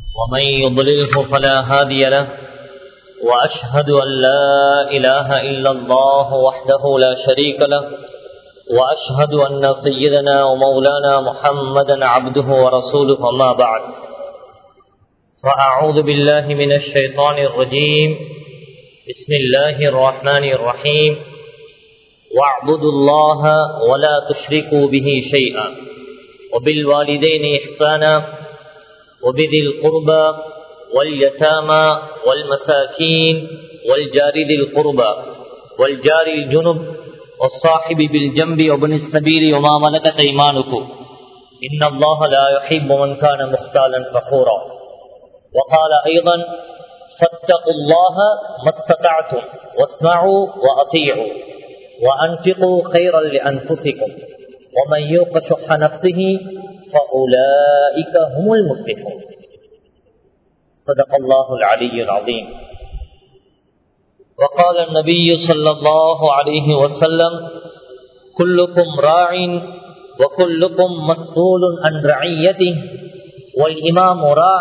ومن يضلله فلا هادي له وأشهد أن لا إله إلا الله وحده لا شريك له وأشهد أن سيدنا ومولانا محمدا عبده ورسوله أما بعد فأعوذ بالله من الشيطان الرجيم بسم الله الرحمن الرحيم واعبدوا الله ولا تشركوا به شيئا وبالوالدين إحسانا وبذي القربى واليتامى والمساكين والجار ذي القربى والجار الجنب والصاحب بالجنب وابن السبيل وما ملكت ايمانكم ان الله لا يحب من كان مختالا فخورا وقال ايضا فاتقوا الله ما استطعتم واسمعوا واطيعوا وانفقوا خيرا لانفسكم ومن يوق شح نفسه فاولئك هم المفلحون صدق الله العلي العظيم وقال النبي صلى الله عليه وسلم كلكم راع وكلكم مسؤول عن رعيته والإمام راع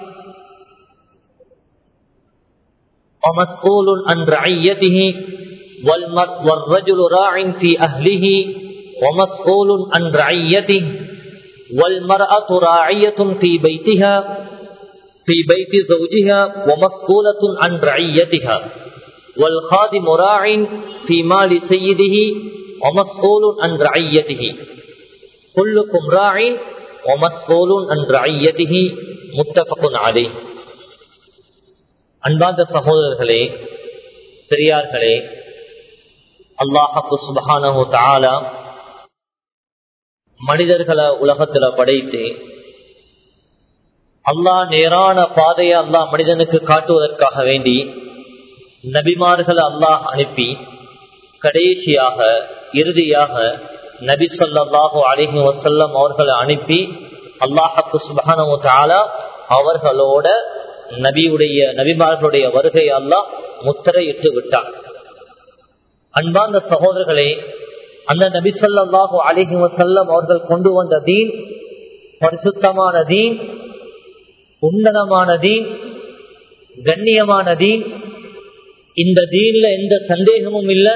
ومسؤول عن رعيته والرجل راع في أهله ومسؤول عن رعيته والمرأة راعية في بيتها في بيت زوجها ومسؤولة عن رعيتها والخادم راع في مال سيده ومسؤول عن رعيته كلكم راع ومسؤول عن رعيته متفق عليه அன்பார்ந்த சகோதரர்களே பெரியார்களே அல்லாஹு சுபஹானஹு தஆலா மனிதர்களை உலகத்துல படைத்து அல்லாஹ் நேரான பாதையை அல்லாஹ் மனிதனுக்கு காட்டுவதற்காக வேண்டி நபிமார்களை அல்லாஹ் அனுப்பி கடைசியாக இறுதியாக நபி சொல்லாஹு அலிஹி வசல்லம் அவர்களை அனுப்பி அல்லாஹு சுபஹானு தாலா அவர்களோட நபியுடைய நபிமார்களுடைய வருகையை அல்லாஹ் முத்திரையிட்டு விட்டார் அன்பார்ந்த சகோதரர்களே அந்த நபி சொல்லாஹு அலிஹி வசல்லம் அவர்கள் கொண்டு வந்த தீன் பரிசுத்தமான தீன் உன்னதமான தீன் கண்ணியமான தீன் இந்த தீன்ல எந்த சந்தேகமும் இல்லை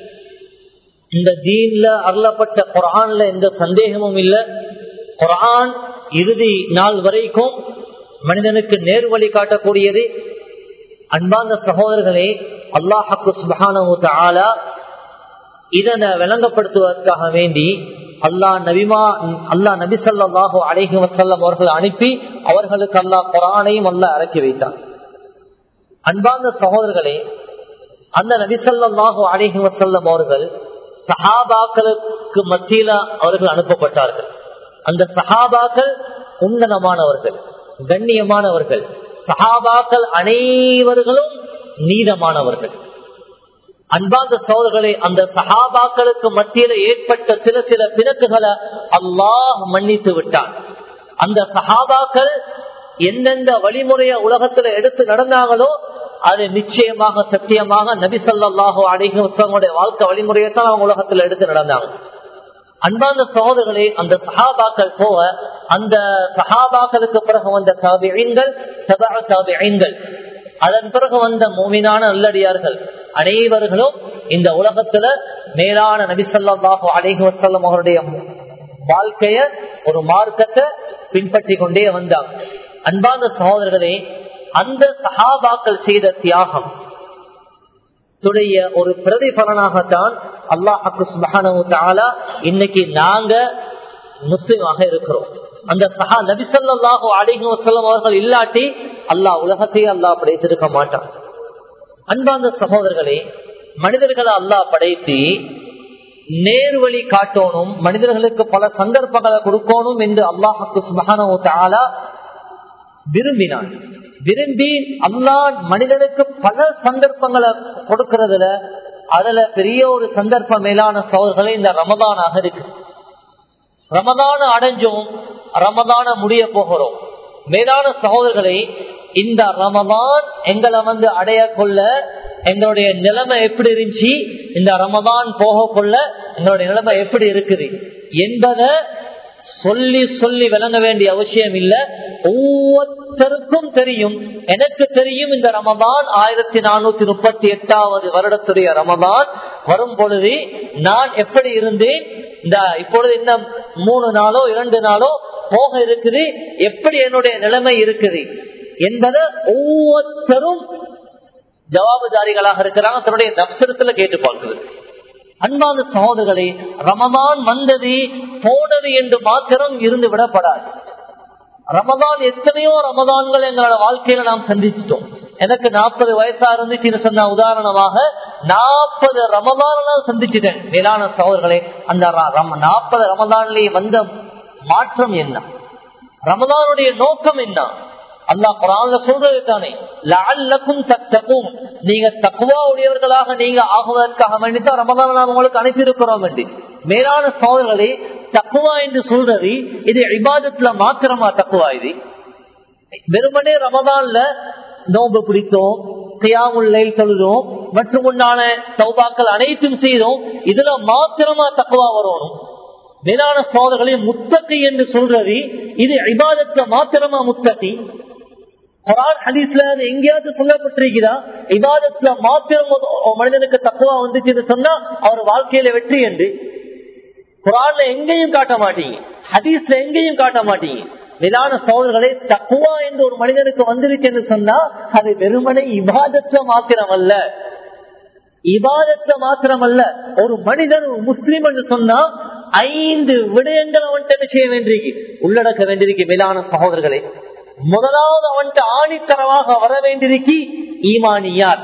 இந்த தீன்ல அருளப்பட்ட குரான்ல எந்த சந்தேகமும் இல்லை குரான் இறுதி நாள் வரைக்கும் மனிதனுக்கு நேர்வழி காட்டக்கூடியது அன்பார்ந்த சகோதரர்களே அல்லாஹாக்கு சுபஹானு தாலா இதனை விளங்கப்படுத்துவதற்காக வேண்டி அல்லாஹ் நபிமா அல்லாஹ் நபி சொல்லாஹு அலஹி வசல்லம் அவர்கள் அனுப்பி அவர்களுக்கு அல்லாஹ் குரானையும் அல்லாஹ் இறக்கி வைத்தார் அன்பார்ந்த சகோதரர்களே அந்த நபிசல்லாஹு அலிஹி வசல்லம் அவர்கள் சஹாபாக்களுக்கு மத்தியில அவர்கள் அனுப்பப்பட்டார்கள் அந்த சஹாபாக்கள் உன்னதமானவர்கள் கண்ணியமானவர்கள் சஹாபாக்கள் அனைவர்களும் நீதமானவர்கள் அன்பார்ந்த சோதர்களே அந்த சஹாபாக்களுக்கு மத்தியில ஏற்பட்ட சில சில பிணக்குகளை அல்லாஹ் மன்னித்து விட்டான் அந்த சஹாபாக்கள் எந்தெந்த வழிமுறைய உலகத்துல எடுத்து நடந்தாங்களோ அது நிச்சயமாக சத்தியமாக நபி சொல்லாஹோ அடிகளுடைய வாழ்க்கை வழிமுறையத்தான் அவங்க உலகத்துல எடுத்து நடந்தாங்க அன்பார்ந்த சகோதரர்களே அந்த சஹாபாக்கள் போக அந்த சஹாபாக்களுக்கு பிறகு வந்த தாபியங்கள் தாபியங்கள் அதன் பிறகு வந்த மூமினான நல்லடியார்கள் அனைவர்களும் இந்த உலகத்துல மேலான நபிசல்லாஹு அலிஹி வசல்லம் அவருடைய வாழ்க்கைய ஒரு மார்க்கத்தை பின்பற்றி கொண்டே வந்தாங்க அன்பார்ந்த சகோதரர்களே அந்த சஹாபாக்கள் செய்த தியாகம் துடைய ஒரு பிரதிபலனாகத்தான் அல்லாஹு சுபஹானு தாலா இன்னைக்கு நாங்க முஸ்லிமாக இருக்கிறோம் அந்த சஹா நபிசல்லாஹு அலிஹி வசல்லம் அவர்கள் இல்லாட்டி அல்லாஹ் உலகத்தையே அல்லாஹ் படைத்திருக்க மாட்டான் அன்பார்ந்த சகோதரர்களே மனிதர்களை அல்லாஹ் படைத்து நேர்வழி காட்டணும் மனிதர்களுக்கு பல சந்தர்ப்பங்களை கொடுக்கணும் என்று அல்லாஹுக்கு சுபஹானு தாலா விரும்பினான் விரும்பி அல்லாஹ் மனிதனுக்கு பல சந்தர்ப்பங்களை கொடுக்கறதுல அதுல பெரிய ஒரு சந்தர்ப்பம் மேலான சோதர்களை இந்த ரமதானாக இருக்கு ரமதான அடைஞ்சும் ரமதான முடிய போகிறோம் மேலான சகோதரர்களை இந்த ரமதான் எங்களை வந்து அடைய கொள்ள எங்களுடைய நிலைமை எப்படி இருந்துச்சு இந்த ரமதான் போக கொள்ள எங்களுடைய நிலைமை எப்படி இருக்குது என்பதை சொல்லி சொல்லி விளங்க வேண்டிய அவசியம் இல்ல ஒவ்வொருத்தருக்கும் தெரியும் எனக்கு தெரியும் இந்த ரமதான் ஆயிரத்தி நானூத்தி முப்பத்தி எட்டாவது வருடத்துடைய ரமதான் வரும் பொழுது நான் எப்படி இருந்தேன் இந்த இப்பொழுது இந்த மூணு நாளோ இரண்டு நாளோ போக இருக்குது எப்படி என்னுடைய நிலைமை இருக்குது என்பதை ஒவ்வொருத்தரும் ஜவாபுதாரிகளாக இருக்கிறாங்க தன்னுடைய நப்சரத்துல கேட்டு பார்க்கிறது அன்பான சகோதரர்களே ரமதான் வந்தது போனது என்று மாத்திரம் இருந்து விடப்படாது ரமதான் எத்தனையோ ரமதான்கள் எங்களோட வாழ்க்கையில நாம் சந்திச்சிட்டோம் எனக்கு நாற்பது வயசா இருந்துச்சுன்னு சொன்ன உதாரணமாக நாற்பது ரமதான சந்திச்சிட்டேன் மேலான சகோதரர்களே அந்த நாற்பது ரமதான்லயே வந்த மாற்றம் என்ன ரமதானுடைய நோக்கம் என்ன அல்லா குரான்ல சொல்றது தானே லால்லக்கும் தத்தக்கும் நீங்க தக்குவா உடையவர்களாக நீங்க ஆகுவதற்காக வேண்டித்தான் ரமதான் நாம் உங்களுக்கு அனுப்பியிருக்கிறோம் என்று மேலான சோதர்களே தக்குவா என்று சொல்றது இது இபாதத்துல மாத்திரமா தக்குவா இது வெறுமனே ரமதான்ல நோம்பு பிடித்தோம் கியாமுல்லை தொழுதோம் மற்றும் உண்டான சௌபாக்கள் அனைத்தும் செய்தோம் இதுல மாத்திரமா தக்குவா வரணும் மேலான சோதர்களை முத்தகி என்று சொல்றது இது இபாதத்துல மாத்திரமா முத்தகி குரான் ஹதீஸ்ல எங்கேயாவது சொல்லப்பட்டிருக்கிறா இபாதத்துல மாத்திரம் மனிதனுக்கு தக்குவா வந்துச்சு சொன்னா அவர் வாழ்க்கையில வெற்றி என்று குரான்ல எங்கேயும் காட்ட மாட்டீங்க ஹதீஸ்ல எங்கேயும் காட்ட மாட்டீங்க மேலான சோதர்களை தக்குவா என்று ஒரு மனிதனுக்கு வந்துருச்சு என்று சொன்னா அது வெறுமனை இபாதத்துல மாத்திரம் அல்ல இபாதத்துல மாத்திரம் அல்ல ஒரு மனிதன் ஒரு முஸ்லீம் என்று சொன்னா ஐந்து விடயங்கள் அவன்கிட்ட என்ன செய்ய வேண்டியிருக்கு உள்ளடக்க வேண்டியிருக்கு மேலான சகோதரர்களே முதலாவது அவன்கிட்ட ஆணித்தரமாக வர வேண்டியிருக்கு ஈமானியார்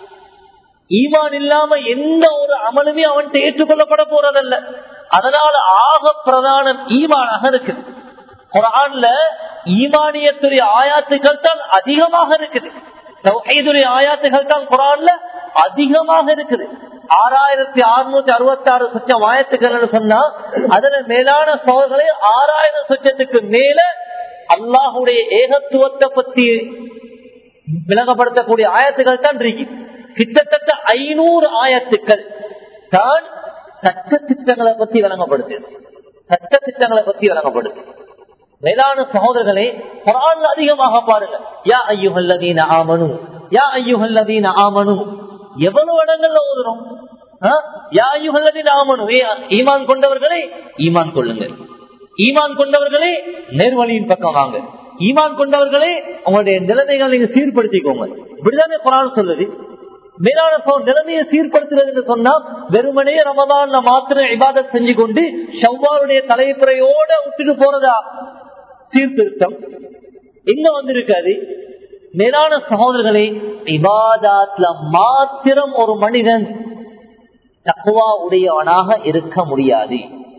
ஈமான் இல்லாம எந்த ஒரு அமலுமே அவன்கிட்ட ஏற்றுக்கொள்ளப்பட போறதல்ல அதனால ஆக பிரதானம் ஈமானாக இருக்குது குரான்ல ஈமானியத்துடைய ஆயாத்துக்கள் தான் அதிகமாக இருக்குது தௌஹீதுடைய ஆயாத்துகள் தான் குரான்ல அதிகமாக இருக்குது ஆறாயிரத்தி அறுநூத்தி அறுபத்தி ஆறு சொச்சம் ஆயத்துக்கள் சொன்னா அதுல மேலான சோழர்களை ஆறாயிரம் சொச்சத்துக்கு மேல அல்லாஹுடைய ஏகத்துவத்தை பத்தி விளங்கப்படுத்தக்கூடிய ஆயத்துக்கள் தான் இருக்கு கிட்டத்தட்ட ஐநூறு ஆயத்துக்கள் தான் சட்ட திட்டங்களை பத்தி விளங்கப்படுது சட்ட திட்டங்களை பத்தி விளங்கப்படுது மேலான சகோதரர்களே குரான் அதிகமாக பாருங்க யா ஐயுகல்லதீன ஆமனு யா ஐயுகல்லதீன ஆமனு எவ்வளவு இடங்கள்ல ஓதுறோம் யா ஐயுகல்லதீன ஆமனு ஈமான் கொண்டவர்களே ஈமான் கொள்ளுங்க ஈமான் கொண்டவர்களே நேர்வழியின் பக்கம் வாங்க ஈமான் கொண்டவர்களே உங்களுடைய நிலைமைகள் நீங்க சீர்படுத்திக்கோங்க இப்படிதானே குரான் சொல்லுது மேலான நிலைமையை சீர்படுத்துறது சொன்னா வெறுமனே ரமதான் மாத்திரம் இபாதத் செஞ்சு கொண்டு ஷவ்வாருடைய தலைப்புறையோட விட்டுட்டு போறதா சீர்திருத்தம் எங்க வந்திருக்காது மேலான சகோதரர்களே இபாதாத்ல மாத்திரம் ஒரு மனிதன் தக்குவா உடையவனாக இருக்க முடியாது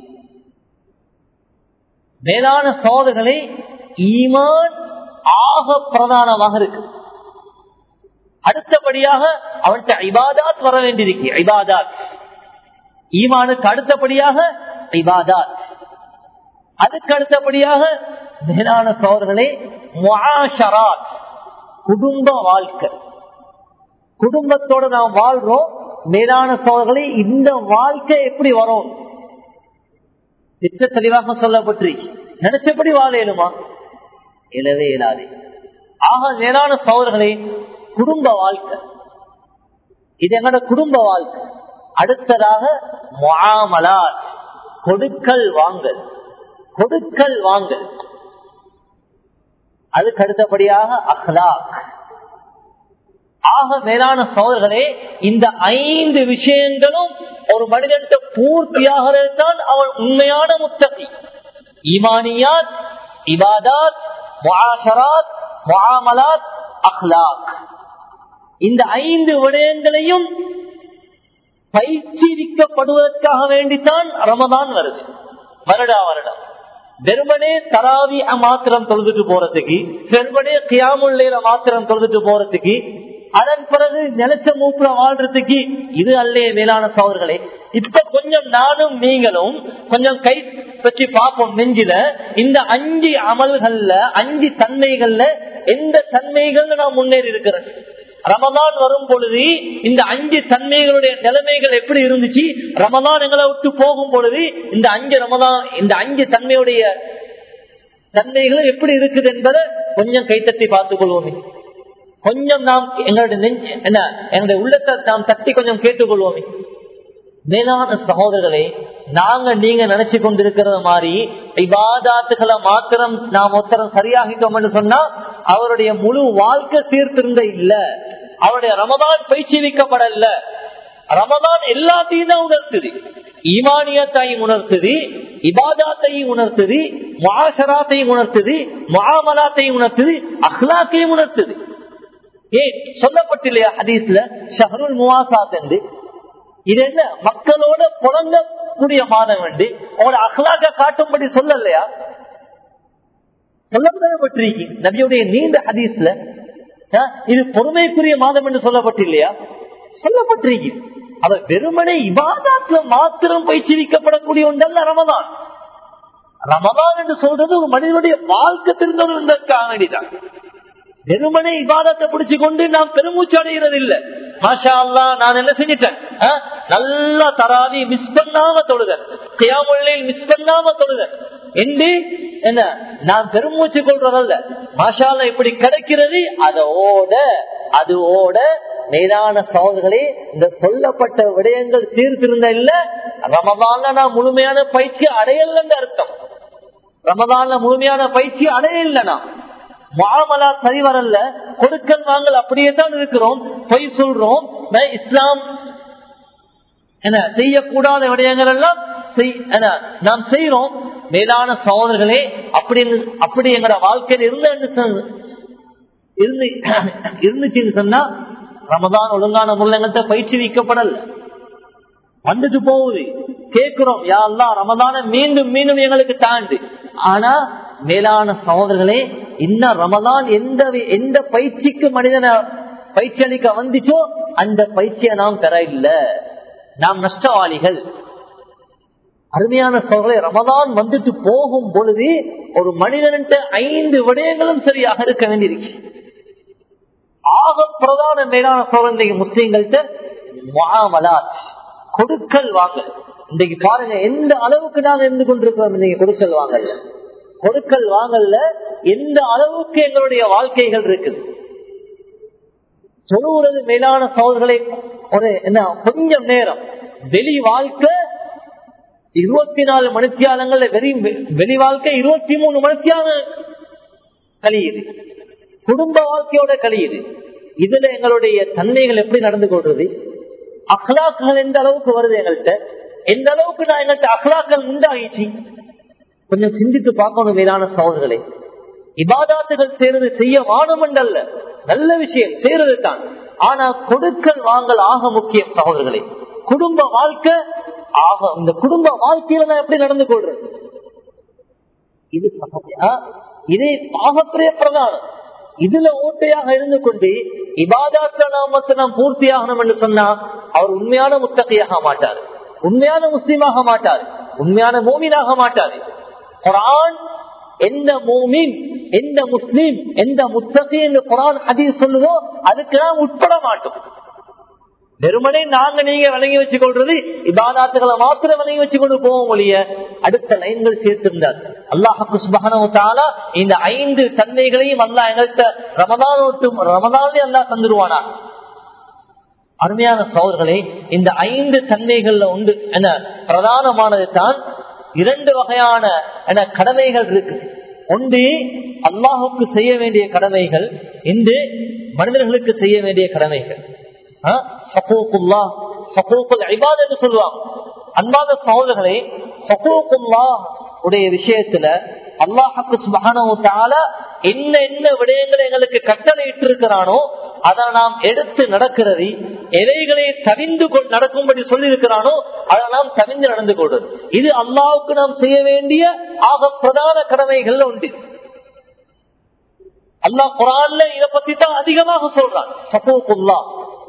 மேலான சோதர்களை ஈமான் ஆக பிரதானமாக இருக்கு அடுத்தபடியாக அவன்கிட்ட ஐபாதாத் வர வேண்டியிருக்கு ஐபாதாத் ஈமானுக்கு அடுத்தபடியாக ஐபாதாத் அதுக்கு அடுத்தபடியாக மேலான சோதர்களே முஆஷராத் குடும்ப வாழ்க்கை குடும்பத்தோட நாம் வாழ்றோம் மேலான சோதர்களே இந்த வாழ்க்கை எப்படி வரும் திட்ட தெளிவாக சொல்லப்பட்டு நினைச்சபடி வாழ இயலுமா இயலவே இயலாது ஆக மேலான சோதர்களே குடும்ப வாழ்க்கை இது எங்களோட குடும்ப வாழ்க்கை அடுத்ததாக முஆமலாத் கொடுக்கல் வாங்கல் கொடுக்கல் வாங்கல் அதுக்கு அடுத்தபடியாக அஹ்லாக் ஆக மேலான சோதர்களே இந்த ஐந்து விஷயங்களும் ஒரு மனிதனுக்கு பூர்த்தியாகிறது தான் அவன் உண்மையான முத்தகி ஈமானியாத் இபாதாத் முஆஷராத் முஆமலாத் அஹ்லாக் இந்த ஐந்து விடயங்களையும் பயிற்சிவிக்கப்படுவதற்காக வேண்டித்தான் ரமதான் வருது வருடா வருடம் வெறுமனே தராவி மாத்திரம் தொழுதுட்டு போறதுக்கு வெறுமனே கியாமுல்லையில மாத்திரம் தொழுதுட்டு போறதுக்கு அதன் பிறகு நினைச்ச மூப்புல வாழ்றதுக்கு இது அல்லே மேலான சோதர்களே இப்ப கொஞ்சம் நானும் நீங்களும் கொஞ்சம் கை பற்றி பார்ப்போம் நெஞ்சில இந்த அஞ்சு அமல்கள்ல அஞ்சு தன்மைகள்ல எந்த தன்மைகள் நான் முன்னேறி இருக்கிறேன் ரமதான் வரும் பொழுது இந்த அஞ்சு தன்மைகளுடைய நிலைமைகள் எப்படி இருந்துச்சு ரமதான் எங்களை விட்டு போகும் பொழுது இந்த அஞ்சு ரமதான் இந்த அஞ்சு தன்மையுடைய தன்மைகள் எப்படி இருக்குது என்பதை கொஞ்சம் கைத்தட்டி பார்த்துக் கொள்வோமே கொஞ்சம் நாம் எங்களுடைய நெஞ்ச என்ன எங்களுடைய உள்ளத்தை நாம் தட்டி கொஞ்சம் கேட்டுக்கொள்வோமே மேலான சகோதரர்களே நாங்க நீங்க நினைச்சு கொண்டிருக்கிறது மாதிரி இபாதாத்துகளை மாத்திரம் நாம் ஒருத்தரம் சரியாகிட்டோம் என்று சொன்னா அவருடைய முழு வாழ்க்கை சீர்திருந்த இல்ல அவருடைய ரமதான் பயிற்சிவிக்கப்படல ரமதான் எல்லாத்தையும் தான் உணர்த்துது ஈமானியத்தையும் உணர்த்துது இபாதாத்தையும் உணர்த்துது மாசராத்தையும் உணர்த்துது மாமலாத்தையும் உணர்த்துது அஹ்லாத்தையும் உணர்த்துது ஏன் சொல்லப்பட்டில்லையா ஹதீஸ்ல ஷஹருல் முவாசாத் என்று இது என்ன மக்களோட புழங்கக்கூடிய மாதம் என்று உங்களோட அகலாக காட்டும்படி சொல்லலையா சொல்லப்பட்டிருக்கு நபியுடைய நீண்ட ஹதீஸ்ல இது பொறுமைக்குரிய மாதம் என்று சொல்லப்பட்டில்லையா சொல்லப்பட்டிருக்கு அவர் வெறுமனே இபாதாத்துல மாத்திரம் பயிற்சிவிக்கப்படக்கூடிய ஒன்றல்ல ரமதான் ரமதான் என்று சொல்றது ஒரு மனிதனுடைய வாழ்க்கை திருந்தவர்களுக்காக வேண்டிதான் வெறுமனே இபாதத்தை பிடிச்சு கொண்டு நாம் பெருமூச்சு அடைகிறது இல்ல மாஷா அல்லா நான் என்ன செஞ்சிட்டேன் நல்லா தராவி மிஸ் பண்ணாம தொழுதன் கியாமுள்ளையில் மிஸ் பண்ணாம தொழுதன் என்று என்ன நான் பெருமூச்சு கொள்றதல்ல மாஷால இப்படி கிடைக்கிறது அதை ஓட அது ஓட மேலான சோதர்களே இந்த சொல்லப்பட்ட விடயங்கள் சீர்திருந்த இல்ல ரமதான்ல நான் முழுமையான பயிற்சி அடையலன்னு அர்த்தம் ரமதான்ல முழுமையான பயிற்சி அடையல நான் மாமலா சரி வரல கொடுக்கல் வாங்கல் அப்படியே தான் இருக்கிறோம் பொய் சொல்றோம் இஸ்லாம் என்ன செய்யக்கூடாத விடயங்கள் எல்லாம் நாம் செய்யறோம் மேலான சகோதரர்களே அப்படி அப்படி எங்களோட வாழ்க்கையில் இருந்த இருந்துச்சுன்னு சொன்னா ரமதான் ஒழுங்கான முள்ளங்கத்தை பயிற்சி வைக்கப்படல வந்துட்டு போகுது கேட்கிறோம் யாரெல்லாம் ரமதான மீண்டும் மீண்டும் எங்களுக்கு தாண்டு ஆனா மேலான சகோதரர்களே இன்னும் ரமதான் எந்த எந்த பயிற்சிக்கு மனிதனை பயிற்சி அளிக்க வந்துச்சோ அந்த பயிற்சியை நாம் பெற இல்ல நாம் நஷ்டவாளிகள் அருமையான சோழரை ரமதான் வந்துட்டு போகும் பொழுது ஒரு மனிதன்ட்ட ஐந்து விடயங்களும் சரியாக இருக்க வேண்டியிருக்கு ஆக பிரதான மேலான சோழன் முஸ்லீம்கள்ட்ட முகாமலாத் கொடுக்கல் வாங்க இன்னைக்கு பாருங்க எந்த அளவுக்கு நாங்க இருந்து கொண்டிருக்கிறோம் நீங்க கொடுக்கல் வாங்கல கொடுக்கல் வாங்கல்ல எந்த அளவுக்கு எங்களுடைய வாழ்க்கைகள் இருக்குது சொல்லுவது மேலான சோதர்களை ஒரு என்ன கொஞ்சம் நேரம் வெளி வாழ்க்கை இருபத்தி நாலு மணித்தியாலங்கள்ல வெளி வெளி வாழ்க்கை இருபத்தி மூணு மணித்தியான கழியுது குடும்ப வாழ்க்கையோட கழியுது இதுல எங்களுடைய தன்மைகள் எப்படி நடந்து கொள்றது அஹ்லாக்குகள் எந்த அளவுக்கு வருது எங்கள்கிட்ட எந்த அளவுக்கு நான் எங்கள்கிட்ட அஹ்லாக்கள் உண்டாகிச்சு கொஞ்சம் சிந்தித்து பார்க்கணும் மேலான சோதர்களை இபாதாத்துகள் செய்யறது செய்ய வானமண்டல்ல நல்ல விஷயம் செய்யறது தான் ஆனா கொடுக்கல் வாங்கல் ஆக முக்கியம் சகோதரர்களே குடும்ப வாழ்க்கை ஆக இந்த குடும்ப வாழ்க்கையில நான் எப்படி நடந்து கொள்றது இது இதே ஆகப்பெரிய பிரதானம் இதுல ஓட்டையாக இருந்து கொண்டு இபாதாத்துல நாமத்தை நாம் பூர்த்தி ஆகணும் என்று சொன்னா அவர் உண்மையான முத்தகையாக மாட்டார் உண்மையான முஸ்லீமாக மாட்டார் உண்மையான மோமீனாக மாட்டார் குரான் எந்த மூமின் எந்த முஸ்லீம் எந்த முத்தகி என்று குரான் ஹதீஸ் சொல்லுதோ அதுக்கு நாம் உட்பட மாட்டோம் வெறுமனே நாங்க நீங்க விளங்கி வச்சு கொள்றது இபாதாத்துகளை மாத்திரம் விளங்கி வச்சு கொண்டு போவோம் ஒழிய அடுத்த லைன்கள் சேர்த்திருந்தார் அல்லாஹுக்கு சுபகனவுத்தாலா இந்த ஐந்து தன்மைகளையும் அல்லா எங்கள்கிட்ட ரமதான் விட்டு ரமதானே அல்லா தந்துருவானா அருமையான சோதர்களே இந்த ஐந்து தன்மைகள்ல உண்டு என பிரதானமானது தான் இரண்டு வகையான என கடமைகள் இருக்கு ஒன்று அல்லாஹுக்கு செய்ய வேண்டிய கடமைகள் இன்று மனிதர்களுக்கு செய்ய வேண்டிய கடமைகள் என்று சொல்லுவாங்க அன்பான சகோதரர்களே உடைய விஷயத்துல அல்லாஹுக்கு சுபகான என்ன என்ன விடயங்களை எங்களுக்கு கட்டளை இட்டிருக்கிறானோ அதை நாம் எடுத்து நடக்கிறது எவைகளை தவிந்து நடக்கும்படி சொல்லி இருக்கிறானோ அதை நாம் தவிந்து நடந்து கொள்வது இது அல்லாவுக்கு நாம் செய்ய வேண்டிய ஆக பிரதான கடமைகள் உண்டு அல்லாஹ் குரான்ல இதை பத்தி தான் அதிகமாக சொல்றான் சகோக்குல்லா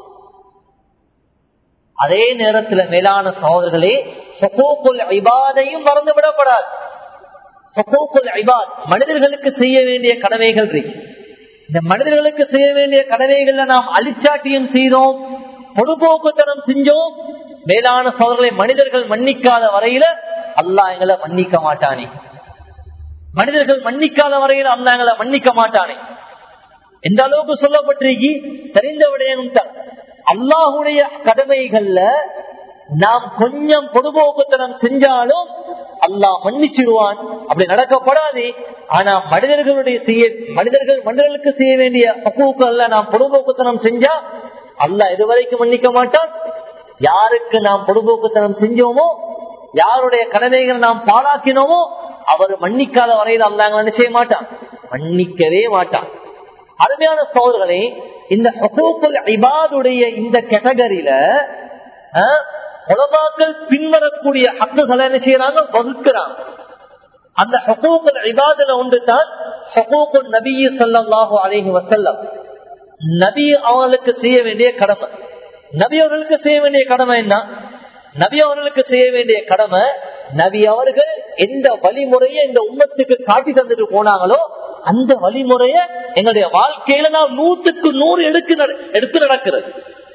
அதே நேரத்துல மேலான சகோதரர்களே சகோக்குல் ஐபாதையும் மறந்து விடப்படாது சகோக்குல் ஐபாத் மனிதர்களுக்கு செய்ய வேண்டிய கடமைகள் இருக்கு இந்த மனிதர்களுக்கு செய்ய வேண்டிய கடமைகள்ல நாம் அழிச்சாட்டியம் செய்தோம் பொதுபோக்குத்தனம் செஞ்சோம் மேலான சோதர்களை மனிதர்கள் மன்னிக்காத வரையில அல்லாஹ் எங்களை மன்னிக்க மாட்டானே மனிதர்கள் மன்னிக்காத வரையில அல்லாஹ் எங்களை மன்னிக்க மாட்டானே எந்த அளவுக்கு சொல்லப்பட்டிருக்கி தெரிந்த விடயம் தான் அல்லாஹுடைய கடமைகள்ல நாம் கொஞ்சம் பொதுபோக்குத்தனம் செஞ்சாலும் அல்லாஹ் மன்னிச்சிடுவான் அப்படி நடக்கப்படாது ஆனா மனிதர்களுடைய செய்ய மனிதர்கள் மனிதர்களுக்கு செய்ய வேண்டிய ஹக்கூக்கள்ல நாம் பொதுபோக்குத்தனம் செஞ்சா அல்லாஹ் இதுவரைக்கும் மன்னிக்க மாட்டான் யாருக்கு நாம் பொதுபோக்குத்தனம் செஞ்சோமோ யாருடைய கடமைகள் நாம் பாழாக்கினோமோ அவர் மன்னிக்காத வரையில் அல்லாங்க என்ன செய்ய மாட்டான் மன்னிக்கவே மாட்டான் அருமையான சோதர்களே இந்த இபாதுடைய இந்த கேட்டகரியில உலமாக்கள் பின்வரக்கூடிய ஹக்குகளை என்ன செய்யறாங்க வகுக்கிறாங்க அந்த ஹக்கூக்கள் இபாதுல ஒன்று தான் ஹக்கூக்குல் நபிய சல்லாஹு அலைஹி வசல்லம் நபி அவர்களுக்கு செய்ய வேண்டிய கடமை நபி அவர்களுக்கு செய்ய வேண்டிய கடமை என்ன நபி அவர்களுக்கு செய்ய வேண்டிய கடமை நபி அவர்கள் எந்த வழிமுறையை இந்த உம்மத்துக்கு காட்டி தந்துட்டு போனாங்களோ அந்த வழிமுறைய எங்களுடைய வாழ்க்கையில நாம் நூத்துக்கு நூறு எடுக்கு எடுத்து நடக்கிறது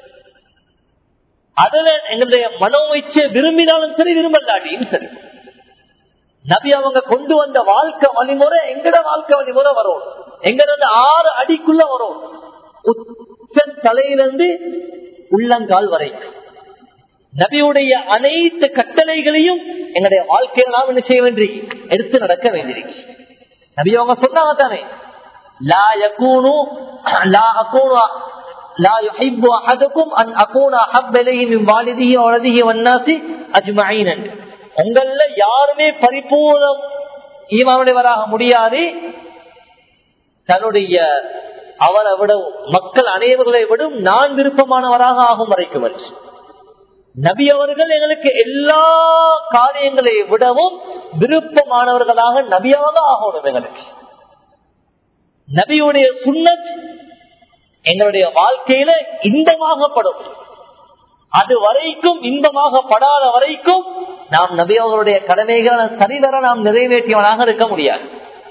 அதுல எங்களுடைய மனோமைச்ச விரும்பினாலும் சரி விரும்பலாட்டியும் சரி நபி அவங்க கொண்டு வந்த வாழ்க்கை வழிமுறை எங்கட வாழ்க்கை வழிமுறை வரும் எங்கட ஆறு அடிக்குள்ள வரும் உச்ச தலையிலிருந்து உள்ளங்கால் வரைக்கும் நபியுடைய அனைத்து கட்டளைகளையும் எங்களுடைய வாழ்க்கையில் நாம் என்ன செய்ய வேண்டி எடுத்து நடக்க வேண்டியிருக்கு நபி அவங்க சொன்னாங்க தானே லா யகூனு லா அகூனு லா யுஹிப்பு அஹதுக்கும் அன் அகூன அஹப் இலைஹி மின் வாலிதிஹி வலதிஹி வன்னாசி அஜ்மஈன் உங்கள யாருமே பரிபூர்ணம் ஈமானுடையவராக முடியாது தன்னுடைய அவரை விடவும் மக்கள் அனைவர்களை விடும் நான் விருப்பமானவராக ஆகும் வரைக்கும் நபி அவர்கள் எங்களுக்கு எல்லா காரியங்களை விடவும் விருப்பமானவர்களாக நபியாக ஆகணும் எங்களுக்கு நபியுடைய சுண்ணத் எங்களுடைய வாழ்க்கையில இன்பமாகப்படும் அது வரைக்கும் இன்பமாக படாத வரைக்கும் நாம் நபி அவர்களுடைய கடமைகளை சரிவர நாம் நிறைவேற்றியவனாக இருக்க முடியாது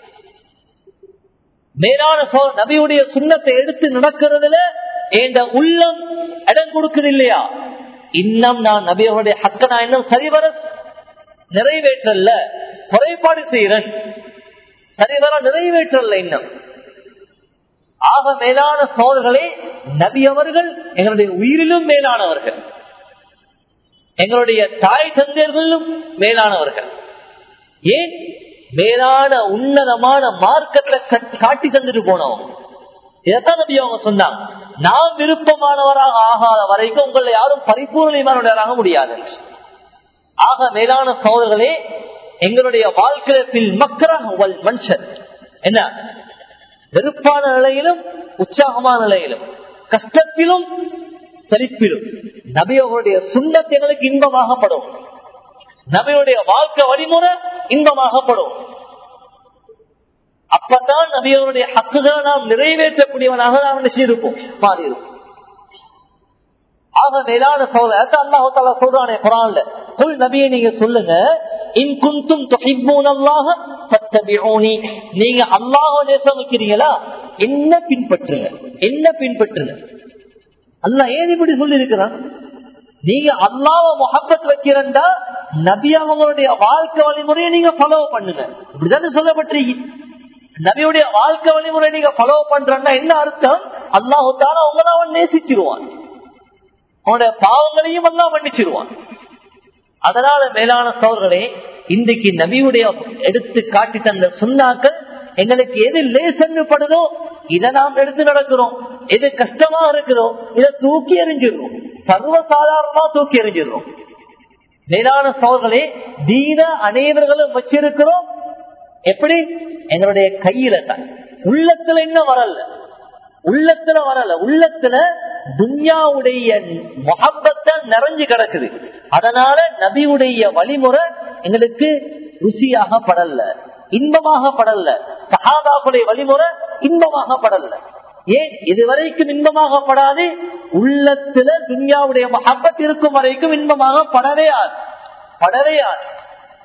மேலான நபியுடைய சுண்ணத்தை எடுத்து நடக்கிறதுல என்ற உள்ளம் இடம் கொடுக்குது இல்லையா இன்னும் நான் நபியவருடைய ஹக்க நான் இன்னும் சரிவர நிறைவேற்றல்ல குறைபாடு செய்கிறேன் சரிவர நிறைவேற்றல்ல இன்னும் ஆக மேலான சோழர்களே நபி அவர்கள் எங்களுடைய உயிரிலும் மேலானவர்கள் எங்களுடைய தாய் தந்தையர்களும் மேலானவர்கள் ஏன் மேலான உன்னதமான மார்க்கத்தை காட்டி தந்துட்டு போனவங்க இதைத்தான் நபி அவங்க சொன்னாங்க நாம் விருப்பமானவராக ஆகாத வரைக்கும் உங்களை யாரும் பரிபூர்ணமானவராக முடியாது ஆக மேலான சோதர்களே எங்களுடைய வாழ்க்கையில் மக்கராக மனுஷன் என்ன வெறுப்பான நிலையிலும் உற்சாகமான நிலையிலும் கஷ்டத்திலும் செழிப்பிலும் நபியவர்களுடைய சுண்ணத்தை எங்களுக்கு இன்பமாகப்படும் நபியுடைய வாழ்க்கை வழிமுறை இன்பமாகப்படும் அப்பதான் நபியவருடைய ஹக்குகளை நாம் நிறைவேற்றக்கூடியவனாக நாம் நினைச்சிருப்போம் மாறி இருக்கும் ஆக மேலான சோதனை அல்லாஹு தாலா சொல்றானே குரான்ல குல் நபியை நீங்க சொல்லுங்க இன் குந்தும் தொகைப்பூனல்லாக சத்தபியோனி நீங்க அல்லாஹ் நேசம் வைக்கிறீங்களா என்ன பின்பற்றுங்க என்ன பின்பற்றுங்க அல்ல ஏன் இப்படி சொல்லி இருக்கிறான் நீங்க அல்லாவ முகப்பத் வைக்கிறண்டா நபி அவங்களுடைய வாழ்க்கை வழிமுறையை நீங்க ஃபாலோ பண்ணுங்க இப்படிதானே சொல்லப்பட்டிருக்கீங்க நபியுடைய வாழ்க்கை வழிமுறை நீங்க ஃபாலோ பண்றா என்ன அர்த்தம் அல்லாஹு தால உங்களை அவன் நேசிச்சிருவான் அவனுடைய பாவங்களையும் எல்லாம் மன்னிச்சிருவான் அதனால மேலான சோர்களே இன்றைக்கு நபியுடைய எடுத்து காட்டி தந்த சுண்ணாக்கள் எங்களுக்கு எது லேசன்னுப்படுதோ இதை நாம் எடுத்து நடக்கிறோம் எது கஷ்டமா இருக்குதோ இதை தூக்கி எறிஞ்சிடுறோம் சர்வசாதாரணமா தூக்கி எறிஞ்சிடுறோம் மேலான சோர்களே தீன அனைவர்களும் வச்சிருக்கிறோம் எப்படி எங்களுடைய கையில தான் உள்ளத்துல இன்னும் வரல உள்ளத்துல வரல உள்ளத்துல துன்யாவுடைய முகப்பத்தை நிறைஞ்சு கிடக்குது அதனால நபியுடைய வழிமுறை எங்களுக்கு ருசியாக படல இன்பமாக படல சகாபாக்குடைய வழிமுறை இன்பமாக படல ஏன் இதுவரைக்கும் இன்பமாக படாது உள்ளத்துல துன்யாவுடைய மகப்பத் இருக்கும் வரைக்கும் இன்பமாக படவே ஆது படவே ஆது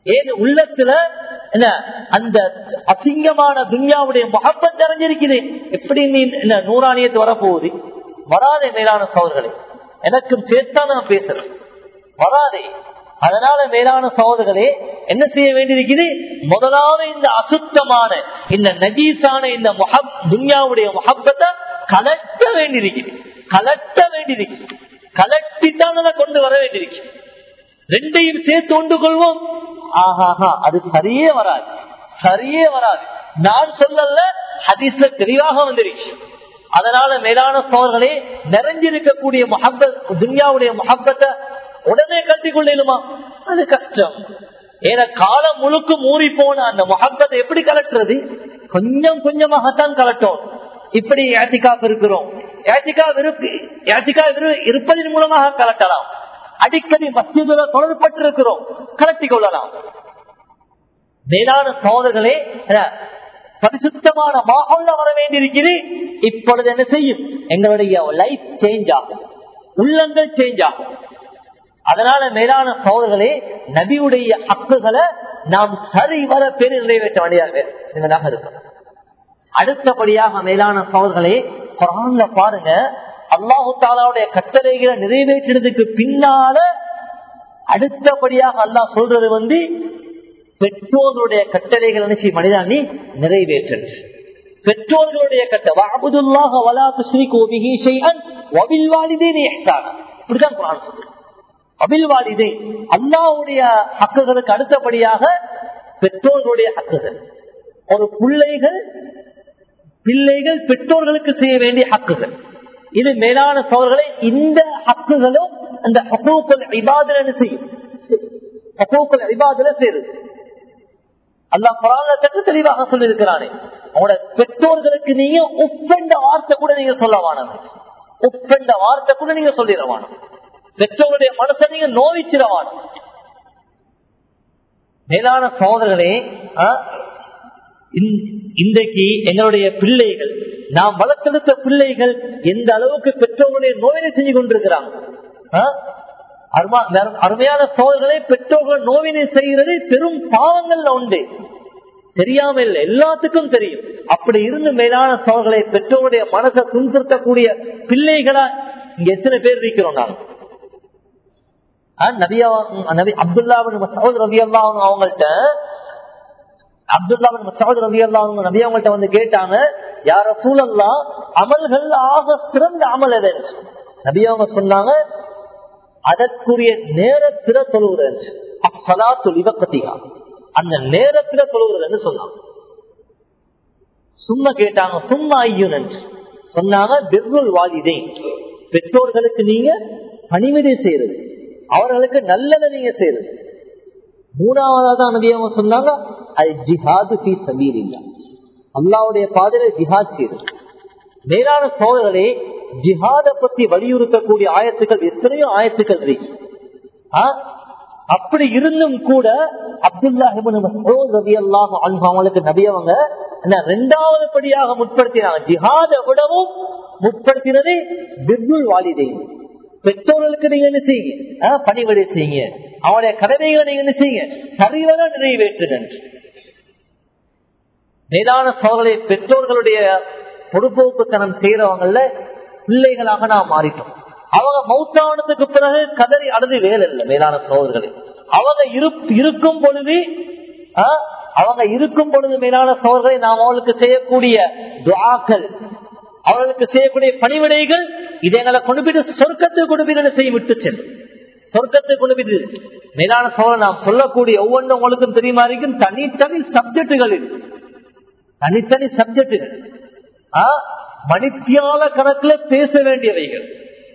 ஏன் உள்ளத்துல என்ன அந்த அசிங்கமான துன்யாவுடைய முகப்பத் நிறைஞ்சிருக்குது எப்படி நீ என்ன நூறாணியத்து வரப்போகுது வராதே மேலான சோதர்களே எனக்கும் சேர்த்தா நான் பேசுறேன் வராதே அதனால மேலான சகோதரர்களே என்ன செய்ய வேண்டியிருக்குது முதலாவது இந்த அசுத்தமான இந்த நஜீஸான இந்த முஹப் துன்யாவுடைய முகப்பத்தை கலட்ட வேண்டியிருக்குது கலட்ட வேண்டியிருக்கு கலட்டித்தான் அதை கொண்டு வர வேண்டியிருக்கு ரெண்டையும் சேர்த்து கொண்டு கொள்வோம் ஆஹாஹா அது சரியே வராது சரியே வராது நான் சொல்லல ஹதீஸ்ல தெளிவாக வந்துருச்சு அதனால மேலான சோழர்களே நிறைஞ்சிருக்கக்கூடிய முகப்பத் துன்யாவுடைய முகப்பத்தை உடனே கட்டி கொள்ளுமா அது கஷ்டம் ஏன்னா காலம் முழுக்க மூறி போன அந்த முகப்பத்தை எப்படி கலட்டுறது கொஞ்சம் கொஞ்சமாகத்தான் கலட்டும் இப்படி ஏத்திகாப் இருக்கிறோம் இருப்பதன் மூலமாக கலட்டலாம் அடிக்கடி மசிதுல தொடர்பட்டிருக்கிறோம் கலட்டி கொள்ளலாம் மேலான சோதர்களே பரிசுத்தமான மாகோல்ல வர வேண்டியிருக்கிறது இப்பொழுது என்ன செய்யும் எங்களுடைய லைஃப் சேஞ்ச் ஆகும் உள்ளங்கள் சேஞ்ச் ஆகும் அதனால மேலான சோதர்களே நபியுடைய ஹக்குகளை நாம் சரி வர பேர் நிறைவேற்ற வேண்டியதாக இருக்கும் அடுத்தபடியாக மேலான சோதர்களே குரான்ல பாருங்க அல்லாஹு தாலாவுடைய கட்டளைகளை நிறைவேற்றினதுக்கு பின்னால அடுத்தபடியாக அல்லாஹ் சொல்றது வந்து பெற்றோர்களுடைய கட்டளைகள் நினைச்சு மனிதாண்டி நிறைவேற்று பெற்றோர்களுடைய கட்டளையாக வலாத்து ஸ்ரீ கோபிகி செய்யன் வபில்வாலிதே இப்படிதான் குரான் சொல்லுது அபில்வாலிதே அல்லாவுடைய ஹக்குகளுக்கு அடுத்தபடியாக பெற்றோர்களுடைய ஹக்குகள் ஒரு பிள்ளைகள் பிள்ளைகள் பெற்றோர்களுக்கு செய்ய வேண்டிய ஹக்குகள் இது மேலான சோழர்களை இந்த ஹக்குகளும் அந்த ஹக்கூக்கள் இபாதல செய்யும் ஹக்கூக்கள் இபாதல சேருது அல்லாஹ் குரான்ல தட்டு தெளிவாக சொல்லியிருக்கிறானே அவங்களோட பெற்றோர்களுக்கு நீங்க உப்பெண்ட வார்த்தை கூட நீங்க சொல்லவான உப்பெண்ட வார்த்தை கூட நீங்க சொல்லிடவான பெற்றோருடைய மனசை நீங்க நோவிச்சிடவான மேலான சோதர்களே இன்றைக்கு எங்களுடைய பிள்ளைகள் நாம் வளர்த்தெடுத்த பிள்ளைகள் எந்த அளவுக்கு பெற்றோர்களுடைய நோயினை செஞ்சு கொண்டிருக்கிறாங்க அருமையான சோதர்களை பெற்றோர்கள் நோவினை செய்கிறது பெரும் பாவங்கள்ல உண்டு தெரியாம இல்லை எல்லாத்துக்கும் தெரியும் அப்படி இருந்து மேலான சோதர்களை பெற்றோருடைய மனசை துன்புறுத்தக்கூடிய பிள்ளைகளா இங்க எத்தனை பேர் இருக்கிறோம் நாங்க நபியா நபி அப்துல்லாவின் மசூத் ரவி அல்லாவும் அவங்கள்ட்ட அப்துல்லாவின் மசூத் ரவி அல்லாவும் நபி அவங்கள்ட்ட வந்து கேட்டாங்க யார சூழல்லா அமல்கள் ஆக சிறந்த அமல் எது நபி அவங்க சொன்னாங்க அதற்குரிய நேரத்தில தொழுகிறது அசலாத்து இவக்கத்திகா அந்த நேரத்தில தொழுகிறது சொன்னாங்க சும்மா கேட்டாங்க சும்மா ஐயன் என்று சொன்னாங்க பிர்ருல் வாலிதே பெற்றோர்களுக்கு நீங்க பணிவிடை செய்யறது அவர்களுக்கு நல்லதை நீங்க செய்யறது மூணாவதான் நபி அவங்க சொன்னாங்க அது ஜிஹாது பி சபீர் இல்ல அல்லாவுடைய பாதையில ஜிஹாத் செய்யறது மேலான சோழர்களே ஜிஹாத பத்தி வலியுறுத்தக்கூடிய ஆயத்துக்கள் எத்தனையோ ஆயத்துக்கள் இருக்கு அப்படி இருந்தும் கூட அப்துல்லாஹிபுல்லாஹ் அவங்களுக்கு நபியவங்க ரெண்டாவது படியாக முற்படுத்தினாங்க ஜிஹாத விடவும் முற்படுத்தினது பிர்புல் வாலிதை பெற்றோர்களுக்கு நீங்க என்ன செய்யுங்க பணிவிடை செய்யுங்க அவனுடைய கடமைகளை நீங்க என்ன செய்யுங்க சரிவர நிறைவேற்றுங்க மேலான சோதனை பெற்றோர்களுடைய பொறுப்போக்குத்தனம் செய்யறவங்கள பிள்ளைகளாக நாம் மாறிட்டோம் அவங்க மௌத்தானதுக்கு பிறகு கதறி அழுது வேலை இல்லை மேலான சோதர்களே அவங்க இருக்கும் பொழுது அவங்க இருக்கும் பொழுது மேலான சோதர்களை நாம் அவர்களுக்கு செய்யக்கூடிய துவாக்கள் அவர்களுக்கு செய்யக்கூடிய பணிவிடைகள் இதை எங்களை கொண்டு போயிட்டு சொர்க்கத்தை கொண்டு போய் செய்ய விட்டு சென்று சொர்க்கத்தை கொண்டு போயிட்டு மேலான சோழர் நாம் சொல்லக்கூடிய ஒவ்வொன்றும் உங்களுக்கும் தெரியுமா இருக்கும் தனித்தனி சப்ஜெக்டுகள் இருக்கு தனித்தனி சப்ஜெக்டுகள் மணித்தியால கணக்குல பேச வேண்டியவைகள்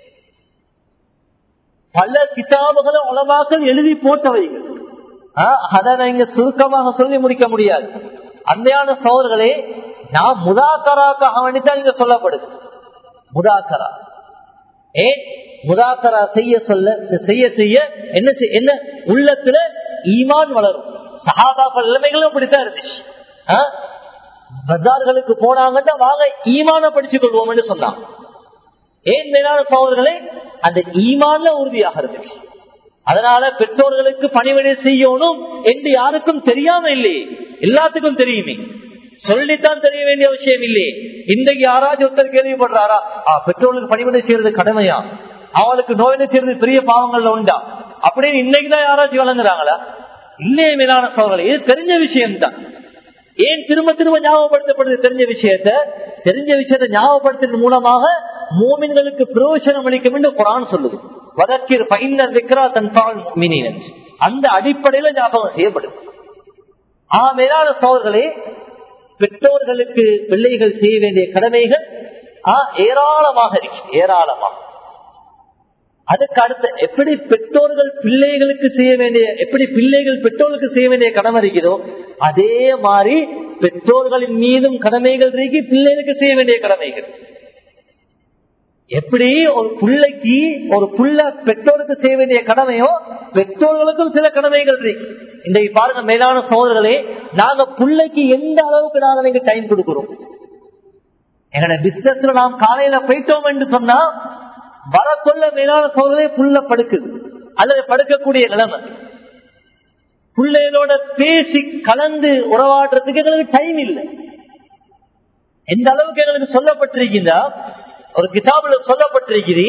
பல கிதாபுகளை உலமாக்கள் எழுதி போட்டவைகள் அதை நான் இங்க சுருக்கமாக சொல்லி முடிக்க முடியாது அந்தையான சோழர்களே நான் முதாக்கராக்காக வேண்டித்தான் இங்க சொல்லப்படுது முதாக்கரா ஏன் முதாக்கரா செய்ய சொல்ல செய்ய செய்ய என்ன என்ன உள்ளத்துல ஈமான் வளரும் சகாபாக்கள் நிலைமைகளும் அப்படித்தான் இருந்துச்சு பஜார்களுக்கு போனாங்கன்னா வாங்க ஈமான படிச்சு கொள்வோம்னு சொன்னாங்க ஏன் மேலான சகோதரர்களே அந்த ஈமான்ல உறுதியாக இருந்துச்சு அதனால பெற்றோர்களுக்கு பணிவிடை செய்யணும் என்று யாருக்கும் தெரியாம இல்லையே எல்லாத்துக்கும் தெரியுமே சொல்லித்தான் தெரிய வேண்டிய விஷயம் இல்லையே இன்றைக்கு யாராச்சும் ஒருத்தர் கேள்விப்படுறாரா ஆ, பெற்றோர்களுக்கு பணிவிடை செய்யறது கடமையா அவளுக்கு நோயினை செய்யறது பெரிய பாவங்கள்ல உண்டா அப்படின்னு இன்னைக்குதான் யாராச்சும் வழங்குறாங்களா இல்லையே மேலான சோழர்கள் இது தெரிஞ்ச விஷயம்தான் ஏன் திரும்ப திரும்ப ஞாபகப்படுத்தப்படுது தெரிஞ்ச விஷயத்த தெரிஞ்ச விஷயத்தை ஞாபகப்படுத்துறது மூலமாக மூமின்களுக்கு பிரயோஜனம் அளிக்கும் என்று குரான் சொல்லுது வதக்கிர் பைனர் விக்ரா தன்பால் மினினன் அந்த அடிப்படையில ஞாபகம் செய்யப்படுது ஆ மேலான சோழர்களே பெற்றோர்களுக்கு பிள்ளைகள் செய்ய வேண்டிய கடமைகள் ஆ, ஏராளமாக இருக்கு ஏராளமாக அதுக்கு அடுத்து எப்படி பெற்றோர்கள் பிள்ளைகளுக்கு செய்ய வேண்டிய எப்படி பிள்ளைகள் பெற்றோர்களுக்கு செய்ய வேண்டிய கடமை இருக்கிறதோ அதே மாதிரி பெற்றோர்களின் மீதும் கடமைகள் இருக்கு பிள்ளைகளுக்கு செய்ய வேண்டிய கடமைகள் எப்படி ஒரு பிள்ளைக்கு ஒரு புள்ள பெற்றோருக்கு செய்ய வேண்டிய கடமையோ பெற்றோர்களுக்கும் சில கடமைகள் இருக்கு இன்றைக்கு பாருங்க மேலான சோதர்களே நாங்க பிள்ளைக்கு எந்த அளவுக்கு நாங்க நீங்க டைம் கொடுக்கிறோம் எங்களோட பிசினஸ்ல நாம் காலையில போயிட்டோம் என்று சொன்னா வரக்கொள்ள மேலான சோதனை புள்ள படுக்குது அல்லது படுக்கக்கூடிய நிலைமை பிள்ளைகளோட பேசி கலந்து உறவாடுறதுக்கு எங்களுக்கு டைம் இல்லை எந்த அளவுக்கு எங்களுக்கு சொல்லப்பட்டிருக்கின்றா ஒரு கிதாபுல சொல்லப்பட்டிருக்கிறீ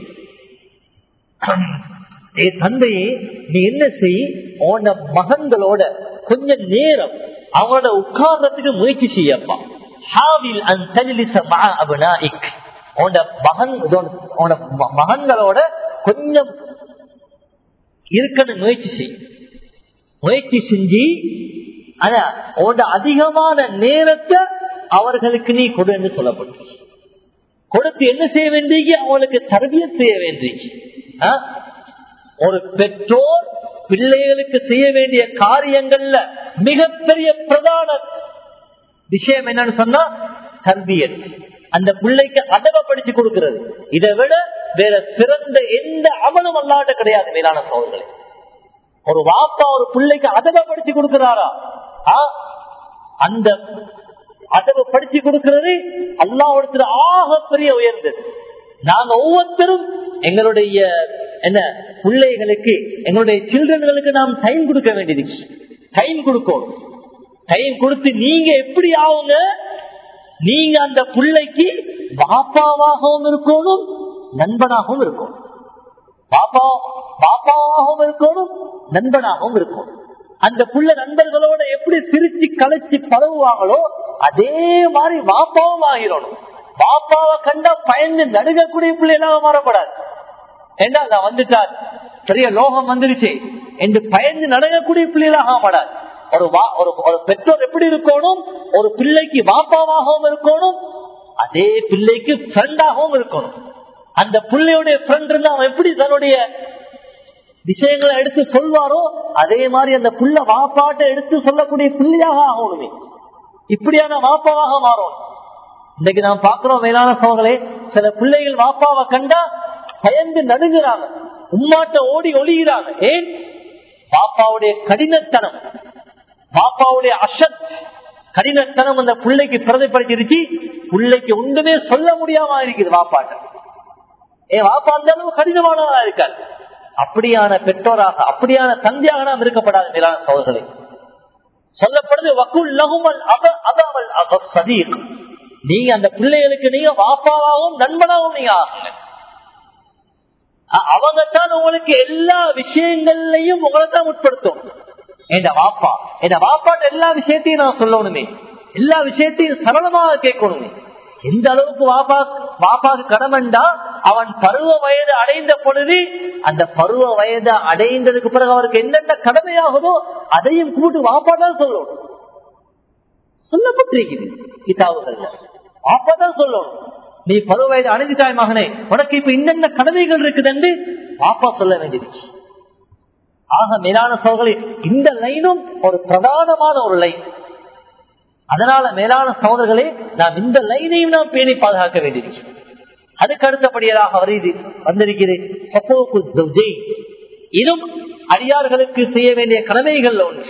ஏ தந்தையே நீ என்ன செய் உன மகன்களோட கொஞ்ச நேரம் அவனோட உட்கார்றதுக்கு முயற்சி செய்யப்பா ஹாவில் அன் தலிலிச மா அபனாஇக் உன்னோட மகன் உன்னோட ம- மகன்களோட கொஞ்சம் இருக்கணும் முயற்சி செய் முயற்சி செஞ்சு ஆனா உன்னோட அதிகமான நேரத்தை அவர்களுக்கு நீ கொடுன்னு சொல்லப்பட்டு கொடுத்து என்ன செய்ய வேண்டிய அவளுக்கு தரவிய செய்ய வேண்டிய ஆ? ஒரு பெற்றோர் பிள்ளைகளுக்கு செய்ய வேண்டிய காரியங்கள்ல மிகப்பெரிய பிரதான விஷயம் என்னன்னு சொன்னா தர்பியத் அந்த பிள்ளைக்கு அதவ படிச்சு கொடுக்கிறது இதை விட வேற சிறந்த எந்த அமலும் அல்லாட்ட கிடையாது மேலான சோழர்களே ஒரு வாப்பா ஒரு பிள்ளைக்கு அதவ படிச்சு கொடுக்கிறாரா ஆ? அந்த அதவ படிச்சு கொடுக்கிறது அல்லாவிடத்துல ஆக பெரிய உயர்ந்தது நாங்க ஒவ்வொருத்தரும் எங்களுடைய என்ன பிள்ளைகளுக்கு எங்களுடைய சில்ட்ரன்களுக்கு நாம் டைம் கொடுக்க வேண்டியது டைம் கொடுக்கணும் டைம் கொடுத்து நீங்க எப்படி ஆகுங்க நீங்க அந்த பிள்ளைக்கு பாப்பாவாகவும் இருக்கணும் நண்பனாகவும் இருக்கணும் பாப்பா பாப்பாவாகவும் இருக்கணும் நண்பனாகவும் இருக்கணும் அந்த புள்ள நண்பர்களோட எப்படி சிரிச்சு கலைச்சு பழகுவாங்களோ அதே மாதிரி பாப்பாவும் ஆகிடணும் பாப்பாவை கண்டா பயந்து நடுகக்கூடிய பிள்ளைகளாக மாறப்படாது ஏண்டா நான் வந்துட்டார் பெரிய லோகம் வந்துருச்சு என்று பயந்து நடக்கக்கூடிய பிள்ளைகளாக மாடாது ஒரு வா- ஒரு ஒரு பெற்றோர் எப்படி இருக்கணும் ஒரு பிள்ளைக்கு பாப்பாவாகவும் இருக்கணும் அதே பிள்ளைக்கு ஃப்ரெண்டாகவும் இருக்கணும் அந்த பிள்ளையுடைய ஃப்ரெண்ட் இருந்தா அவன் எப்படி தன்னுடைய விஷயங்களை எடுத்து சொல்வாரோ அதே மாதிரி அந்த புள்ள வாப்பாட்டை எடுத்து சொல்லக்கூடிய பிள்ளையாக ஆகணுமே இப்படியான வாப்பாவாக மாறும் இன்னைக்கு நாம் பார்க்கிறோம் மேலான சோழர்களே சில பிள்ளைகள் வாப்பாவை கண்டா பயந்து நடுங்குறாங்க உம்மாட்ட ஓடி ஒளிகிறாங்க ஏன் பாப்பாவுடைய கடினத்தனம் பாப்பாவுடைய அசத் கடினத்தனம் அந்த பிள்ளைக்கு பிரதிபலிச்சிருச்சு பிள்ளைக்கு ஒன்றுமே சொல்ல முடியாம இருக்குது வாப்பாட்ட ஏ வாப்பா அந்த அளவு கடினமானவா இருக்கார் அப்படியான பெற்றோராக அப்படியான தந்தையாக நாம் இருக்கப்படாத மேலான சோதர்களே சொல்லப்படுது வக்குல் லகுமல் அப அதாவல் அப சதீக் நீங்க அந்த பிள்ளைகளுக்கு நீங்க வாப்பாவாகவும் நண்பனாகவும் நீங்க ஆகுங்க அ- அவங்கத்தான் உங்களுக்கு எல்லா விஷயங்கள்லையும் உங்களை தான் உட்படுத்தும் என் வாப்பா என் வாப்பாட்ட எல்லா விஷயத்தையும் நான் சொல்லணுமே எல்லா விஷயத்தையும் சரளமாக கேட்கணுமே எந்த அளவுக்கு வாப்பா வாப்பாக்கு கடமைண்டா அவன் பருவ வயது அடைந்த பொழுது அந்த பருவ வயது அடைந்ததுக்கு பிறகு அவருக்கு என்னென்ன கடமையாகுதோ அதையும் கூட்டு வாப்பா தான் சொல்லணும் சொல்லப்பட்டிருக்குது கிதாபுகள்ல வாப்பாதான் சொல்லணும் நீ பருவ வயது அடைந்துட்டாய் மகனே உனக்கு இப்ப இன்னென்ன கடமைகள் இருக்குதுன்னு வாப்பா சொல்ல வேண்டியது ஆக மேலான சோழர்களே இந்த லைனும் ஒரு பிரதானமான ஒரு லைன் அதனால மேலான சகோதரர்களே நாம் இந்த லைனையும் நாம் பேணி பாதுகாக்க வேண்டியிருக்கு அதுக்கு அடுத்தபடியாக வருது வந்திருக்கிறது ஹுக்கூக்கு ஸௌஜைன். இதுவும் அடியார்களுக்கு செய்ய வேண்டிய கடமைகள் ஒன்று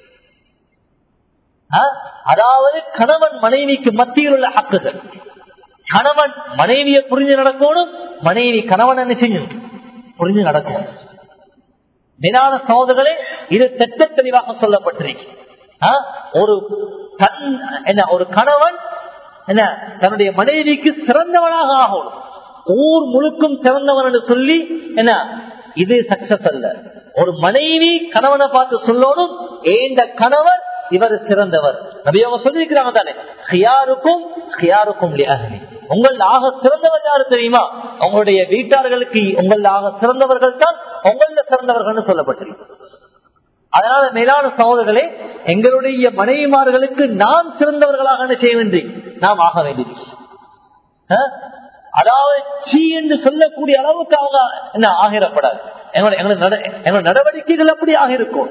ஆ? அதாவது கணவன் மனைவிக்கு மத்தியில் உள்ள ஹக்குகள் கணவன் மனைவியை புரிஞ்சு நடக்கணும் மனைவி கணவன் என்ன செய்யணும் புரிஞ்சு நடக்கணும் மேலான சகோதரர்களே இது திட்ட தெளிவாக சொல்லப்பட்டிருக்கு ஆ? ஒரு கண் என்ன ஒரு கணவன் என்ன தன்னுடைய மனைவிக்கு சிறந்தவனாக ஆகணும் ஊர் முழுக்கும் சிறந்தவன் என்று சொல்லி என்ன இது சக்சஸ் அல்ல ஒரு மனைவி கணவனை பார்த்து சொல்லணும் ஏந்த கணவர் இவர் சிறந்தவர் நபி அவங்க சொல்லியிருக்கிறாங்க தானே ஹியாருக்கும் ஹியாருக்கும் லிஅஹ்லி. உங்கள் ஆக சிறந்தவர் யாரு தெரியுமா உங்களுடைய வீட்டார்களுக்கு உங்கள் ஆக சிறந்தவர்கள் தான் உங்கள சிறந்தவர்கள் சொல்லப்பட்டிருக்கு அதனால மேலான சகோதரர்களே எங்களுடைய மனைவிமார்களுக்கு நாம் சிறந்தவர்களாக என்ன செய்ய வேண்டி நாம் ஆக வேண்டியது அஹ்? அதாவது சீ என்று சொல்லக்கூடிய அளவுக்கு அவங்க என்ன ஆகிடப்படாது எங்களுடைய எங்களுடைய நட- எங்களுடைய நடவடிக்கைகள் அப்படி ஆகிருக்கும்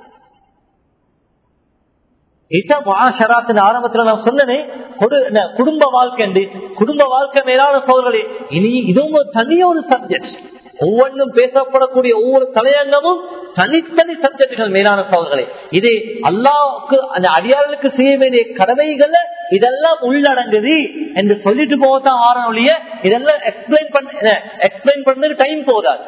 இதான் மகாஷராத்தின் ஆரம்பத்துல நான் சொன்னனே கொடு- என்ன, குடும்ப வாழ்க்கை என்று குடும்ப வாழ்க்கை மேலான சோழர்களே இனி இதுவும் ஒரு தனி ஒரு சப்ஜெக்ட் ஒவ்வொன்றும் பேசப்படக்கூடிய ஒவ்வொரு தலையங்கமும் தனித்தனி சப்ஜெக்டுகள் மேலான சோழர்களே இது அல்லாவுக்கு அந்த அடியார்களுக்கு செய்ய வேண்டிய கடமைகள்ல இதெல்லாம் உள்ளடங்குது என்று சொல்லிட்டு போகத்தான் ஆரம்பிய இதெல்லாம் எக்ஸ்பிளைன் பண்ண எக்ஸ்பிளைன் பண்ணதுக்கு டைம் போதாது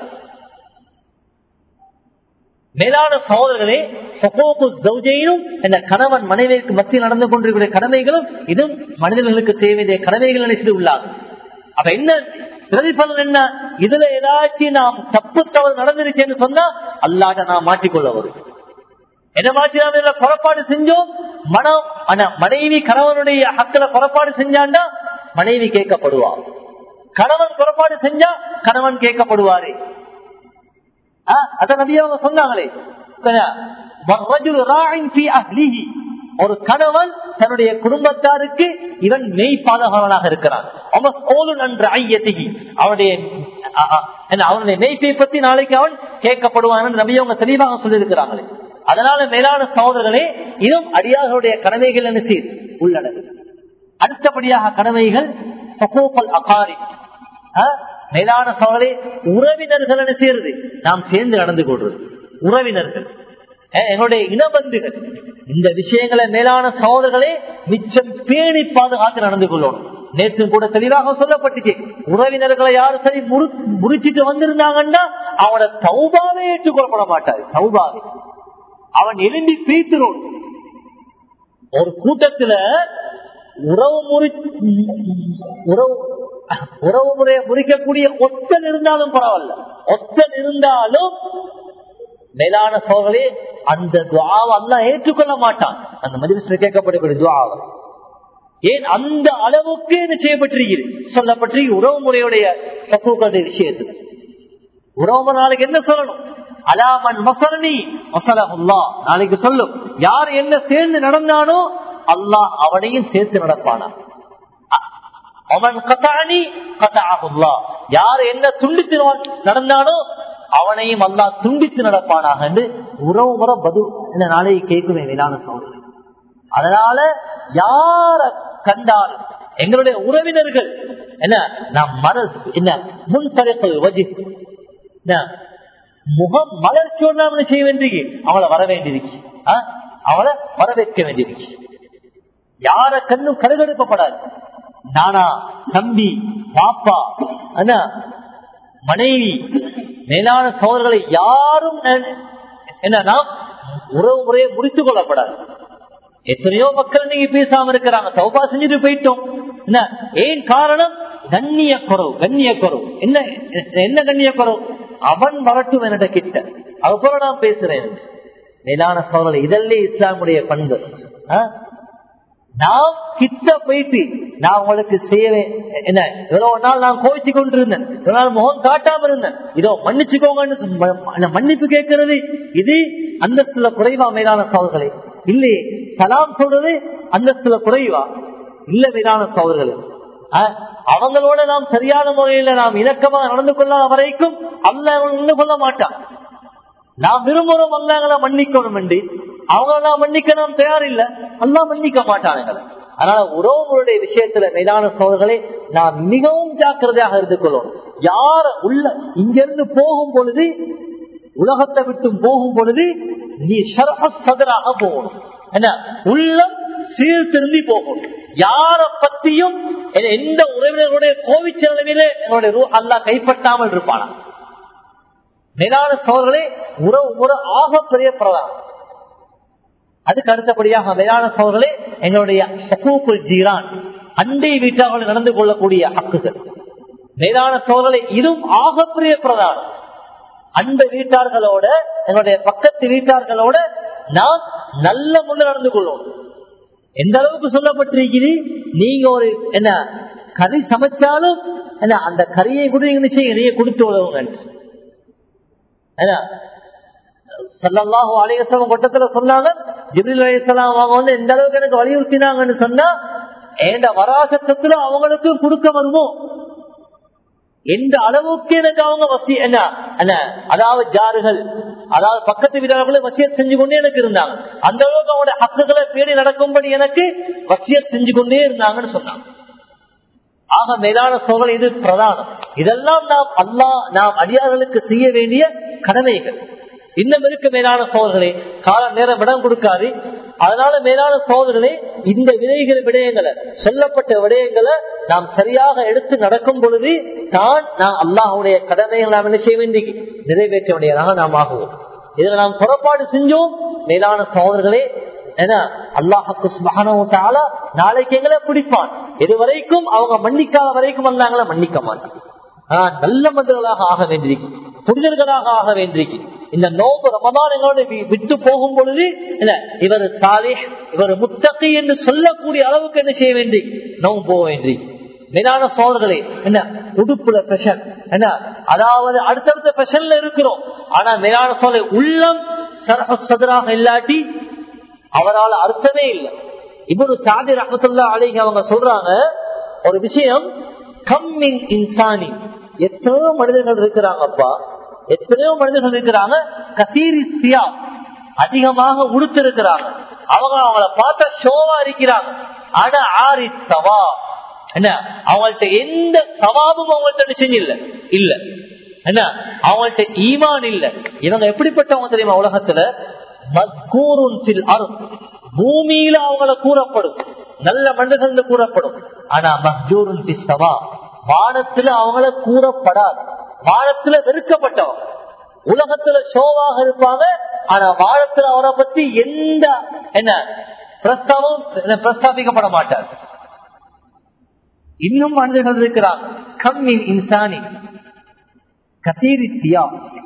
மேலான சகோதரர்களே ஹுகூக்கு ஜௌஜைனும் இந்த கணவன் மனைவிக்கு மத்தியில் நடந்து கொண்டிருக்கிற கடமைகளும் இதுவும் மனிதர்களுக்கு செய்ய வேண்டிய கடமைகள் நினைச்சு உள்ளாங்க அப்ப என்ன பிரதிபலன் என்ன இதுல ஏதாச்சும் நாம் தப்பு தவறு நடந்துருச்சேன்னு சொன்னா அல்லாட்ட நான் மாட்டிக்கொள்ள வரும் என்ன மாற்றி நாம் இதுல புறப்பாடு செஞ்சோம் மனம் ஆனா மனைவி கணவனுடைய ஹக்கில புறப்பாடு செஞ்சாண்டா மனைவி கேட்கப்படுவா கணவன் புறப்பாடு செஞ்சா கணவன் கேட்கப்படுவாரு அத நபி அவங்க சொன்னாங்களே வர்ரஜுலு ராஇன் ஃபீ அஹ்லிஹி. ஒரு கணவன் தன்னுடைய குடும்பத்தாருக்கு இவன் மெய் பாதகவனாக இருக்கிறான் அவன் நன்று ஐயத்திகி அவனுடைய அ- அ- என்ன, அவனுடைய மெய்ப்பை பத்தி நாளைக்கு அவன் கேட்கப்படுவான் என்று நபி அவங்க தெளிவாக சொல்லியிருக்கிறாங்களே அதனால மேலான சகோதரர்களே இதுவும் அடியார்களுடைய கடமைகள் என்ன செய்து உள்ளடங்கு அடுத்தபடியாக கடமைகள் ஹுகூக்குல் அகாரி அஹ், மேலான சோழரே உறவினர்கள் என்ன செய்யறது நாம் சேர்ந்து நடந்து கொள்றது உறவினர்கள் அஹ், எங்களுடைய இனபந்துகள் இந்த விஷயங்களை மேலான சகோதரர்களே மிச்சம் பேணி பாதுகாத்து நடந்து கொள்ளணும் நேற்று கூட தெளிவாக சொல்லப்பட்டுச்சு உறவினர்களை யாரும் சரி முறு- முறிச்சிட்டு வந்திருந்தாங்கன்னா அவனோட தௌபாவே ஏற்றுக்கொள்ளப்பட மாட்டாரு தௌபாவே அவன் எழும்பி பீத்துறோம் ஒரு கூட்டத்துல உறவு முறி உறவு உறவு முறையை முறிக்கக்கூடிய ஒத்தன் இருந்தாலும் பரவாயில்ல ஒத்தன் இருந்தாலும் மேலான சோழர்களே அந்த துவாவை அல்லாஹ் ஏற்றுக்கொள்ள மாட்டான் அந்த மதிலிஸ்ல கேட்கப்படக்கூடிய துவாவை ஏன் அந்த அளவுக்கு என்ன செய்யப்பட்டிருக்கிறது சொல்லப்பட்டிருக்கு உறவு முறையுடைய தத்துவ விஷயத்துல உறவு நாளைக்கு என்ன சொல்லணும் அலாமன் மசரணி மசலகுல்லா நாளைக்கு சொல்லும் யார் என்ன சேர்ந்து நடந்தானோ அல்லாஹ் அவனையும் சேர்த்து நடப்பானா அவன் கத்தானி கத்தாகுல்லா யார் என்ன துண்டித்து நடந்தானோ அவனையும் அல்லாஹ் துண்டித்து நடப்பானாக என்று உறவு முறை பதில் இந்த நாளைக்கு கேட்குவேன் மேலான சோதனை அதனால யார கண்டாலும் எங்களுடைய உறவினர்கள் என்ன நாம் மனசு என்ன முன்தரைப்பது வஜி என்ன, முகம் மலர்ச்சியோடு நாம் என்ன செய்ய வேண்டியது அவளை வர வேண்டியிருக்கு ஆ? அவளை வரவேற்க வேண்டியிருக்கு யார கண்ணும் கருகெடுக்கப்படாது நானா தம்பி பாப்பா அண்ணா மனைவி மேலான சோதர்களை யாரும் ந- என்ன நாம் உறவு முறையை முடித்துக் கொள்ளப்படாது எத்தனையோ மக்கள் நீங்க பேசாம இருக்கிறாங்க தௌபா செஞ்சுட்டு போயிட்டோம் என்ன ஏன் காரணம் கண்ணிய குறவு கண்ணிய குறவு என்ன என்ன கண்ணிய குறவு அவன் வரட்டும் என்னட்ட கிட்ட அதுபோல நான் பேசுறேன் மேலான சோழலை இதெல்லாம் இஸ்லாமுடைய பண்பு ஆ? நான் கிட்ட போயிட்டு நான் உங்களுக்கு செய்யவே என்ன இவ்வளவு நாள் நான் கோவிச்சு கொண்டிருந்தேன் இவ்வளவு நாள் முகம் காட்டாம இருந்தேன் இதோ மன்னிச்சுக்கோங்கன்னு சொ- ம- மன்னிப்பு கேட்கறது இது அந்தஸ்துல குறைவா மேலான சோழர்களே இல்லையே சலாம் சொல்றது அந்தஸ்துல குறைவா இல்ல மேலான சோழர்களே அவங்களோட நாம் சரியான முறையில நாம் இணக்கமா நடந்து கொள்ளாத வரைக்கும் அல்ல நடந்து கொள்ள மாட்டான் நாம் விரும்புறோம் அல்லாங்களை மன்னிக்கணும் என்று அவங்க நான் மன்னிக்க நாம் தயாரில்ல அல்லா மன்னிக்க மாட்டானுங்க அதனால உறவுகளுடைய விஷயத்துல மேலான சோழர்களே நாம் மிகவும் ஜாக்கிரதையாக இருந்து கொள்ளணும் யார உள்ள இங்கிருந்து போகும் பொழுது உலகத்தை விட்டு போகும் பொழுது நீ சரக சதராக போகணும் என்ன உள்ளம் சீர்திருந்தி போகும் யார பத்தியும் எந்த உறவினர்களுடைய கோவிச்ச நிலைமையில என்னுடைய ரூ அல்லா கைப்பற்றாமல் இருப்பானா மேலான சோழர்களே உறவு முறை ஆக பெரிய பிரதானம் அதுக்கு அடுத்தபடியாக மேலான சோழர்களே எங்களுடைய ஹக்கூக்குள் ஜீரான் அண்டை வீட்டார்கள் நடந்து கொள்ளக்கூடிய ஹக்குகள் மேலான சோழர்களே இதுவும் ஆகப்பெரிய பிரதானம் அந்த வீட்டார்களோட எங்களுடைய பக்கத்து வீட்டார்களோட நாம் நல்ல முறையில் நடந்து கொள்ளணும் எந்த அளவுக்கு சொல்லப்பட்டிருக்குது நீங்க ஒரு என்ன கறி சமைச்சாலும் என்ன அந்த கறியை கூட நீங்க நிச்சயம் நீங்க கொடுத்து உதவுங்க சல்லாஹு அலையசலம் கொட்டத்துல சொன்னாங்க ஜிபில் அலையலாம் அவங்க வந்து எந்த அளவுக்கு எனக்கு வலியுறுத்தினாங்கன்னு சொன்னா எந்த வராசத்துல அவங்களுக்கு கொடுக்க வருமோ எந்த அளவுக்கு எனக்கு அவங்க வசி என்ன அதாவது ஜாறுகள் அதாவது பக்கத்து வீரர்களும் வசியத் செஞ்சு கொண்டே எனக்கு இருந்தாங்க அந்த அளவுக்கு அவங்களுடைய ஹக்குகளை பேணி நடக்கும்படி எனக்கு வசியத் செஞ்சு கொண்டே இருந்தாங்கன்னு சொன்னாங்க ஆக மேலான சோழல் இது பிரதானம் இதெல்லாம் நாம் அல்லா நாம் அடியார்களுக்கு செய்ய வேண்டிய கடமைகள் இன்னும் இருக்க மேலான சோழர்களே கால நேரம் இடம் கொடுக்காது அதனால மேலான சோதர்களே இந்த விதைகள் விடயங்களை சொல்லப்பட்ட விடயங்களை நாம் சரியாக எடுத்து நடக்கும் பொழுது தான் நாம் அல்லாஹுடைய கடமைகள் நாம் என்ன செய்ய வேண்டி நிறைவேற்ற வேண்டியதாக நாம் ஆகுவோம் இதுல நாம் புறப்பாடு செஞ்சோம் மேலான சோதர்களே ஏன்னா அல்லாஹுக்கு சுபகான நாளைக்கு எங்களை பிடிப்பான் இது வரைக்கும் அவங்க மன்னிக்காத வரைக்கும் வந்தாங்களா மன்னிக்க மாட்டான் ஆஹ் நல்ல மனிதர்களாக ஆக வேண்டியிருக்கு புனிதர்களாக ஆக வேண்டியிருக்கு இந்த நோம்பு ரமதான் எங்களோட விட்டு போகும் பொழுது இல்ல இவர் சாலி இவர் முத்தகி என்று சொல்லக்கூடிய அளவுக்கு என்ன செய்ய வேண்டி நோம்பு போக வேண்டி மேலான சோதர்களே என்ன உடுப்புல பெஷன் என்ன அதாவது அடுத்தடுத்த பெஷன்ல இருக்கிறோம் ஆனா மேலான சோதனை உள்ளம் சதராக இல்லாட்டி அவரால் அர்த்தமே இல்லை இப்ப சாதி ரஹமத்துல்லா அலிங்க அவங்க சொல்றாங்க ஒரு விஷயம் கம்மின் இன்சானி எத்தனையோ மனிதர்கள் இருக்கிறாங்கப்பா எத்தனையோ மனிதர்கள் இருக்கிறாங்க கசீரி சியா அதிகமாக உடுத்திருக்கிறாங்க அவங்க அவங்கள பார்த்த ஷோவா இருக்கிறாங்க ஆனா ஆரி சவா என்ன அவங்கள்ட்ட எந்த சவாபும் அவங்கள்ட்ட செஞ்சு இல்ல இல்ல என்ன அவங்கள்ட்ட ஈமான் இல்ல இவங்க எப்படிப்பட்டவங்க தெரியுமா உலகத்துல மத்கூருன் அரும் பூமியில அவங்கள கூறப்படும் நல்ல மனிதர்கள் கூறப்படும் ஆனா மஹூருன் சவா வானத்துல அவங்கள கூறப்படாது வானத்துல வெறுக்கப்பட்டவங்க உலகத்துல ஷோவாக இருப்பாங்க ஆனா வானத்துல அவரை பத்தி எந்த என்ன பிரஸ்தாவும் பிரஸ்தாபிக்கப்பட மாட்டார் இன்னும் மனிதர்கள் இருக்கிறாங்க கம்மின் இன்சானி கசீரி சியா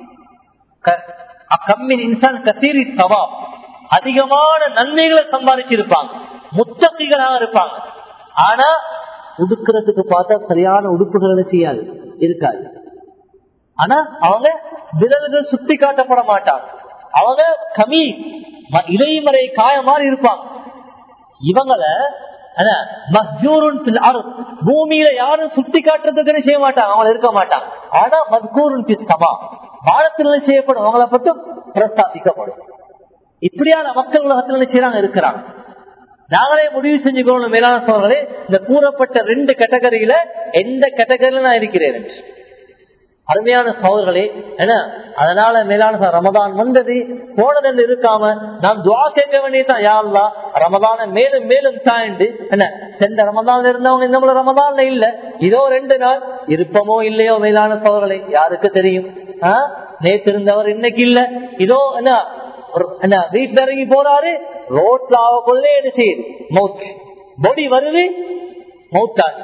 கம்மின் இன்சான் கசீரி சவா அதிகமான நன்மைகளை சம்பாதிச்சிருப்பாங்க முத்தகைகளாக இருப்பாங்க ஆனா உடுக்கிறதுக்கு பார்த்தா சரியான உடுப்புகளை செய்யாது இருக்காது ஆனா அவங்க விரல்கள் சுட்டி காட்டப்பட மாட்டாங்க அவங்க கமி இலைமறை காய மாதிரி இருப்பாங்க இவங்களை பூமியில யாரும் சுட்டி காட்டுறதுக்கு செய்ய மாட்டாங்க அவங்க இருக்க மாட்டாங்க ஆனா மத்கூருன் சபா வானத்துல செய்யப்படும் அவங்கள பத்தி பிரஸ்தாபிக்கப்படும் இப்படியான மக்கள் உலகத்துல செய்யறாங்க இருக்கிறாங்க நாங்களே முடிவு செஞ்சுக்கணும் மேலான சோழர்களே இந்த கூறப்பட்ட ரெண்டு கேட்டகரியில எந்த கேட்டகரியில நான் இருக்கிறேன் அருமையான சோழர்களே என்ன அதனால மேலான ரமதான் வந்தது போனதென்று இருக்காம நாம் துவா கேட்க வேண்டியதான் யாருலா ரமதான மேலும் மேலும் தாண்டு என்ன சென்ற ரமதான் இருந்தவங்க இந்த ரமதான்ல இல்ல இதோ ரெண்டு நாள் இருப்பமோ இல்லையோ மேலான சோழர்களே யாருக்கு தெரியும் நேற்று இருந்தவர் இன்னைக்கு இல்ல இதோ என்ன என்ன வீட்டுல இறங்கி போறாரு ரோட்ல ஆகக்குள்ள என்ன செய்யுது மவுத் பொடி வருது மவுத்தாது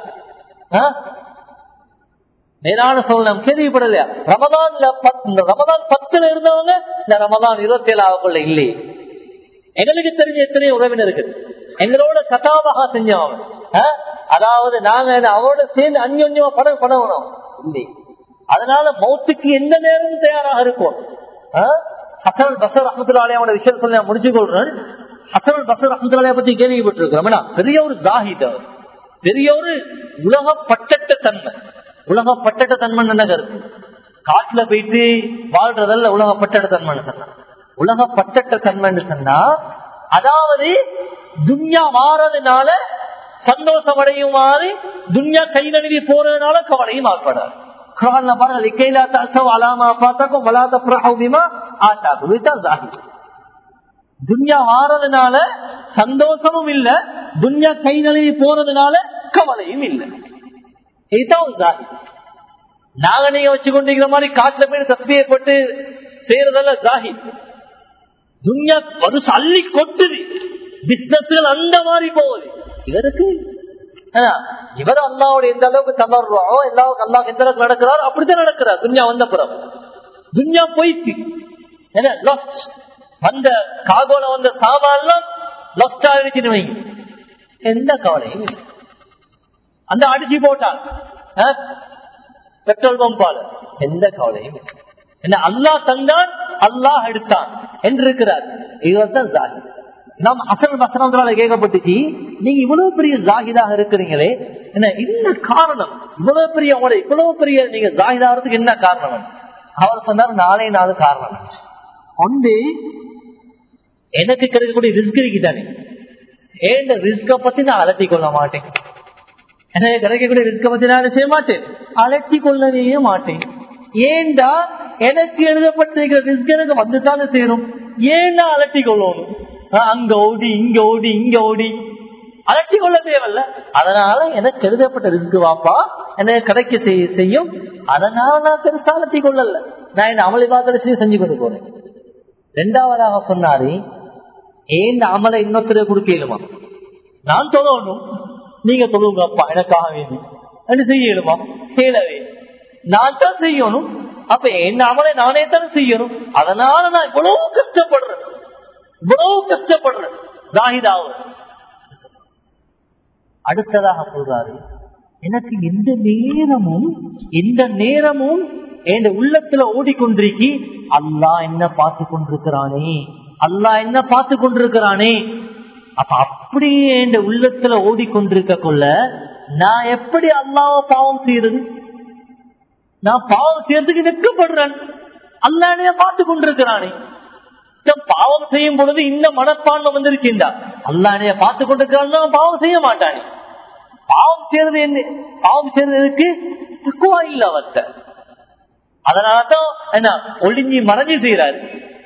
மேலான சோழம் கேள்விப்படலையா ரமதான்ல ரமதான் பத்துல இருந்தவங்க இந்த ரமதான் இருபத்தி ஏழு ஆகக்குள்ள இல்லையே எங்களுக்கு தெரிஞ்ச எத்தனை உறவினர்கள் எங்களோட கதாபாக செஞ்சவங்க அதாவது நாங்க அவரோட சேர்ந்து அந்யோன்யமா படம் படணும் இல்லை அதனால மௌத்துக்கு எந்த நேரமும் தயாராக இருக்கும் ஹசன் பசர் அஹமதுல்லாலையோட விஷயம் சொல்லி நான் முடிச்சு கொள்றேன் ஹசன் பசர் அஹமதுல்லாலைய பத்தி கேள்விப்பட்டிருக்கிறோம் பெரிய ஒரு ஜாஹித் பெரிய ஒரு உலக பட்டட்ட தன்மை உலக பட்டட்ட தன்மை என்ன காட்டுல போயிட்டு வாழ்றதல்ல உலக பட்டட்ட தன்மைன்னு சொன்னா உலக பட்டட்ட தன்மைன்னு சொன்னா அதாவது துன்யா மாறதுனால சந்தோஷம் அடையுமாறு துன்யா கை நழுவி போறதுனால கவலையும் ஆட்படாது குரான்ல பாருங்க லிக்கைலா தசவ் அலாமா பார்த்தாக்கும் வலாத பிரஹிமா ஆட்டாக்கும் இதுதான் ஜாஹித் துன்யா மாறதுனால சந்தோஷமும் இல்ல துன்யா கை நழுவி போறதுனால கவலையும் இல்லை இதுதான் ஜாஹித் நாங்க நீங்க வச்சு கொண்டிருக்கிற மாதிரி காட்டுல போய் தஸ்பியை போட்டு செய்யறதல்ல ஜாஹி துன்யா ஒரு அள்ளி கொட்டுது பிசினஸ்கள் அந்த மாதிரி போகுது இவருக்கு ஆனா, இவர் அல்லாவோட எந்த அளவுக்கு தளர்றோம் எல்லாவுக்கு அல்லாஹ் எந்த அளவுக்கு நடக்கிறாரோ அப்படித்தான் நடக்கிறார் துன்யா வந்த பிறகு துன்யா போயிட்டு என்ன லாஸ்ட் வந்த காகோல வந்த சாமான்லாம் லாஸ்ட் ஆயிடுச்சுன்னு வைங்க எந்த கவலையும் இல்லை. அந்த அடிச்சு போட்டான் ஆ? பெட்ரோல் பம்பால எந்த கவலையும் இல்லை. என்ன அல்லாஹ் தந்தான் அல்லாஹ் எடுத்தான் என்று இருக்கிறார் இதுதான் ஜாஹி நாம் அசல் வசனங்களால கேட்கப்பட்டுச்சு நீங்க இவ்வளவு பெரிய ஜாகிதாக இருக்கிறீங்களே என்ன என்ன காரணம் இவ்வளவு பெரிய உங்களை இவ்வளவு பெரிய நீங்க ஜாகிதாகிறதுக்கு என்ன காரணம் அவர் சொன்னார் நாளே நாலு காரணம் ஒன்று எனக்கு கிடைக்கக்கூடிய ரிஸ்க் இருக்குதானே ஏன் ரிஸ்க பத்தி நான் அலட்டி கொள்ள மாட்டேன் எனக்கு கிடைக்கக்கூடிய ரிஸ்க பத்தி நான் என்ன செய்ய மாட்டேன் அலட்டி கொள்ளவே மாட்டேன் ஏண்டா எனக்கு எழுதப்பட்டிருக்கிற ரிஸ்க் எனக்கு வந்துதானே சேரும் ஏன் நான் அலட்டி கொள்ளணும் ஆஹ் அங்க ஓடி இங்க ஓடி இங்க ஓடி அலட்டி கொள்ள தேவையில்ல அதனால எனக்கு எழுதப்பட்ட ரிஸ்க் வாப்பா எனக்கு கிடைக்க செய்ய- செய்யும் அதனால நான் பெருசா அலட்டி கொள்ளல நான் என்ன அமளி பார்த்து செஞ்சு கொண்டு போறேன் ரெண்டாவதாக சொன்னாரு ஏன் இந்த அமலை இன்னொருத்தர கொடுக்கலுமா நான் தொழணும் நீங்க தொழுங்க அப்பா எனக்காக வேண்டி அது செய்யலுமா கேளவே நான் தான் செய்யணும் அப்ப என் அமலை நானே தானே செய்யணும் அதனால நான் இவ்வளவு கஷ்டப்படுறேன் இவ்வளவு கஷ்டப்படுறேன் ஜாகிதாவும் அடுத்ததாக சொல்றாரு எனக்கு எந்த நேரமும் எந்த நேரமும் என் உள்ளத்துல ஓடிக்கொண்டிருக்கி அல்லாஹ் என்ன பார்த்து கொண்டிருக்கிறானே அல்லாஹ் என்ன பார்த்து கொண்டிருக்கிறானே அப்ப அப்படியே என் உள்ளத்துல ஓடிக்கொண்டிருக்க கொள்ள நான் எப்படி அல்லாஹ் பாவம் செய்யறது நான் பாவம் செய்யறதுக்கு வெட்கப்படுறேன் அல்லாஹ் பார்த்து கொண்டிருக்கிறானே இந்த பாவம் செய்யும் பொழுது இந்த மனப்பான்மை வந்துருச்சுண்டா அல்லாஹ் பார்த்து கொண்டிருக்கிறான் பாவம் செய்ய மாட்டானே பாவம் செய்யறது என்ன பாவம் செய்யறதுக்கு தக்குவா இல்ல அவர்கிட்ட அதனாலதான் என்ன ஒளிஞ்சி மறைஞ்சு செய்யறாரு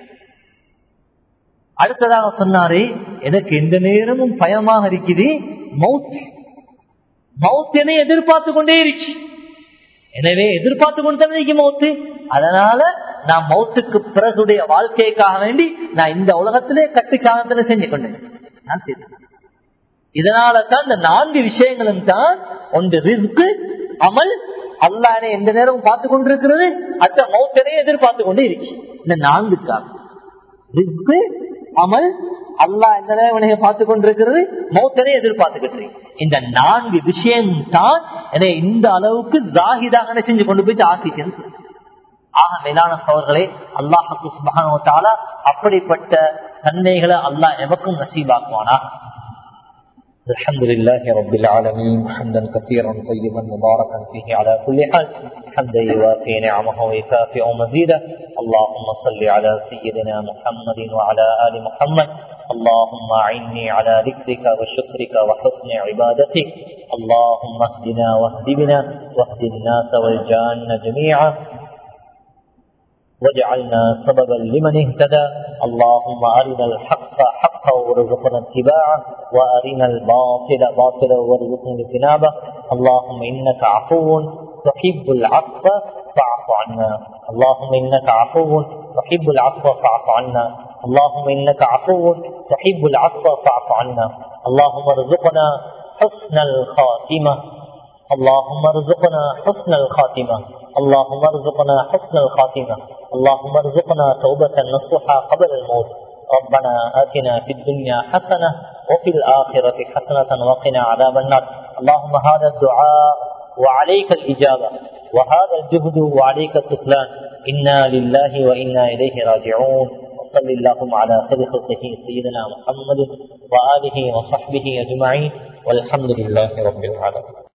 அடுத்ததாக சொன்னாரு எனக்கு எந்த நேரமும் பயமாக இருக்குது மவுத் மவுத் என்னை எதிர்பார்த்து கொண்டே இருக்கு எனவே எதிர்பார்த்து கொண்டு தானே இருக்கு மவுத்து அதனால நான் மவுத்துக்கு பிறகுடைய வாழ்க்கைக்காக வேண்டி நான் இந்த உலகத்திலே கட்டு சாதனை செஞ்சு கொண்டேன் நான் செய்தேன் இதனால தான் இந்த நான்கு விஷயங்களும் தான் ஒன்று ரிஸ்க் அமல் அல்லானே எந்த நேரமும் பார்த்து கொண்டிருக்கிறது அடுத்த மௌத்தனை எதிர்பார்த்து கொண்டு இருக்கு இந்த நான்குக்காக ரிஸ்க் அமல் அல்லாஹ் எந்த நேரம் பார்த்து கொண்டிருக்கிறது மௌத்தனை எதிர்பார்த்துக்கிட்டு இருக்கு. இந்த நான்கு விஷயம் தான் என்னை இந்த அளவுக்கு ஜாகிதாக செஞ்சு கொண்டு போயிட்டு ஆக்கிச்சுன்னு சொல்லு ஆக மேலான சோர்களே அல்லாஹு சுபஹானஹு வ தஆலா அப்படிப்பட்ட தன்மைகளை அல்லாஹ் எவக்கும் நசீபாக்குவானா الحمد لله رب العالمين حمدا كثيرا طيبا مباركا فيه على كل حال حمدا يوافي نعمه ويكافئ مزيدا اللهم صل على سيدنا محمد وعلى ال محمد اللهم اعني على ذكرك وشكرك وحسن عبادتك اللهم اهدنا واهد بنا واهد الناس والجان جميعا واجعلنا سببا لمن اهتدى اللهم أرنا الحق حقا وارزقنا اتباعه وأرنا الباطل باطلا وارزقنا اجتنابه اللهم إنك عفو تحب العفو فاعف عنا اللهم إنك عفو تحب العفو فاعف عنا اللهم إنك عفو تحب العفو فاعف عنا اللهم ارزقنا حسن الخاتمة اللهم ارزقنا حسن الخاتمة اللهم ارزقنا حسن الخاتمة اللهم ارزقنا توبة نصوحا قبل الموت ربنا آتنا في الدنيا حسنة وفي الآخرة حسنة وقنا عذاب النار اللهم هذا الدعاء وعليك الإجابة وهذا الجهد وعليك التكلان إنا لله وإنا إليه راجعون وصل اللهم على خير خلقه سيدنا محمد وآله وصحبه أجمعين والحمد لله رب العالمين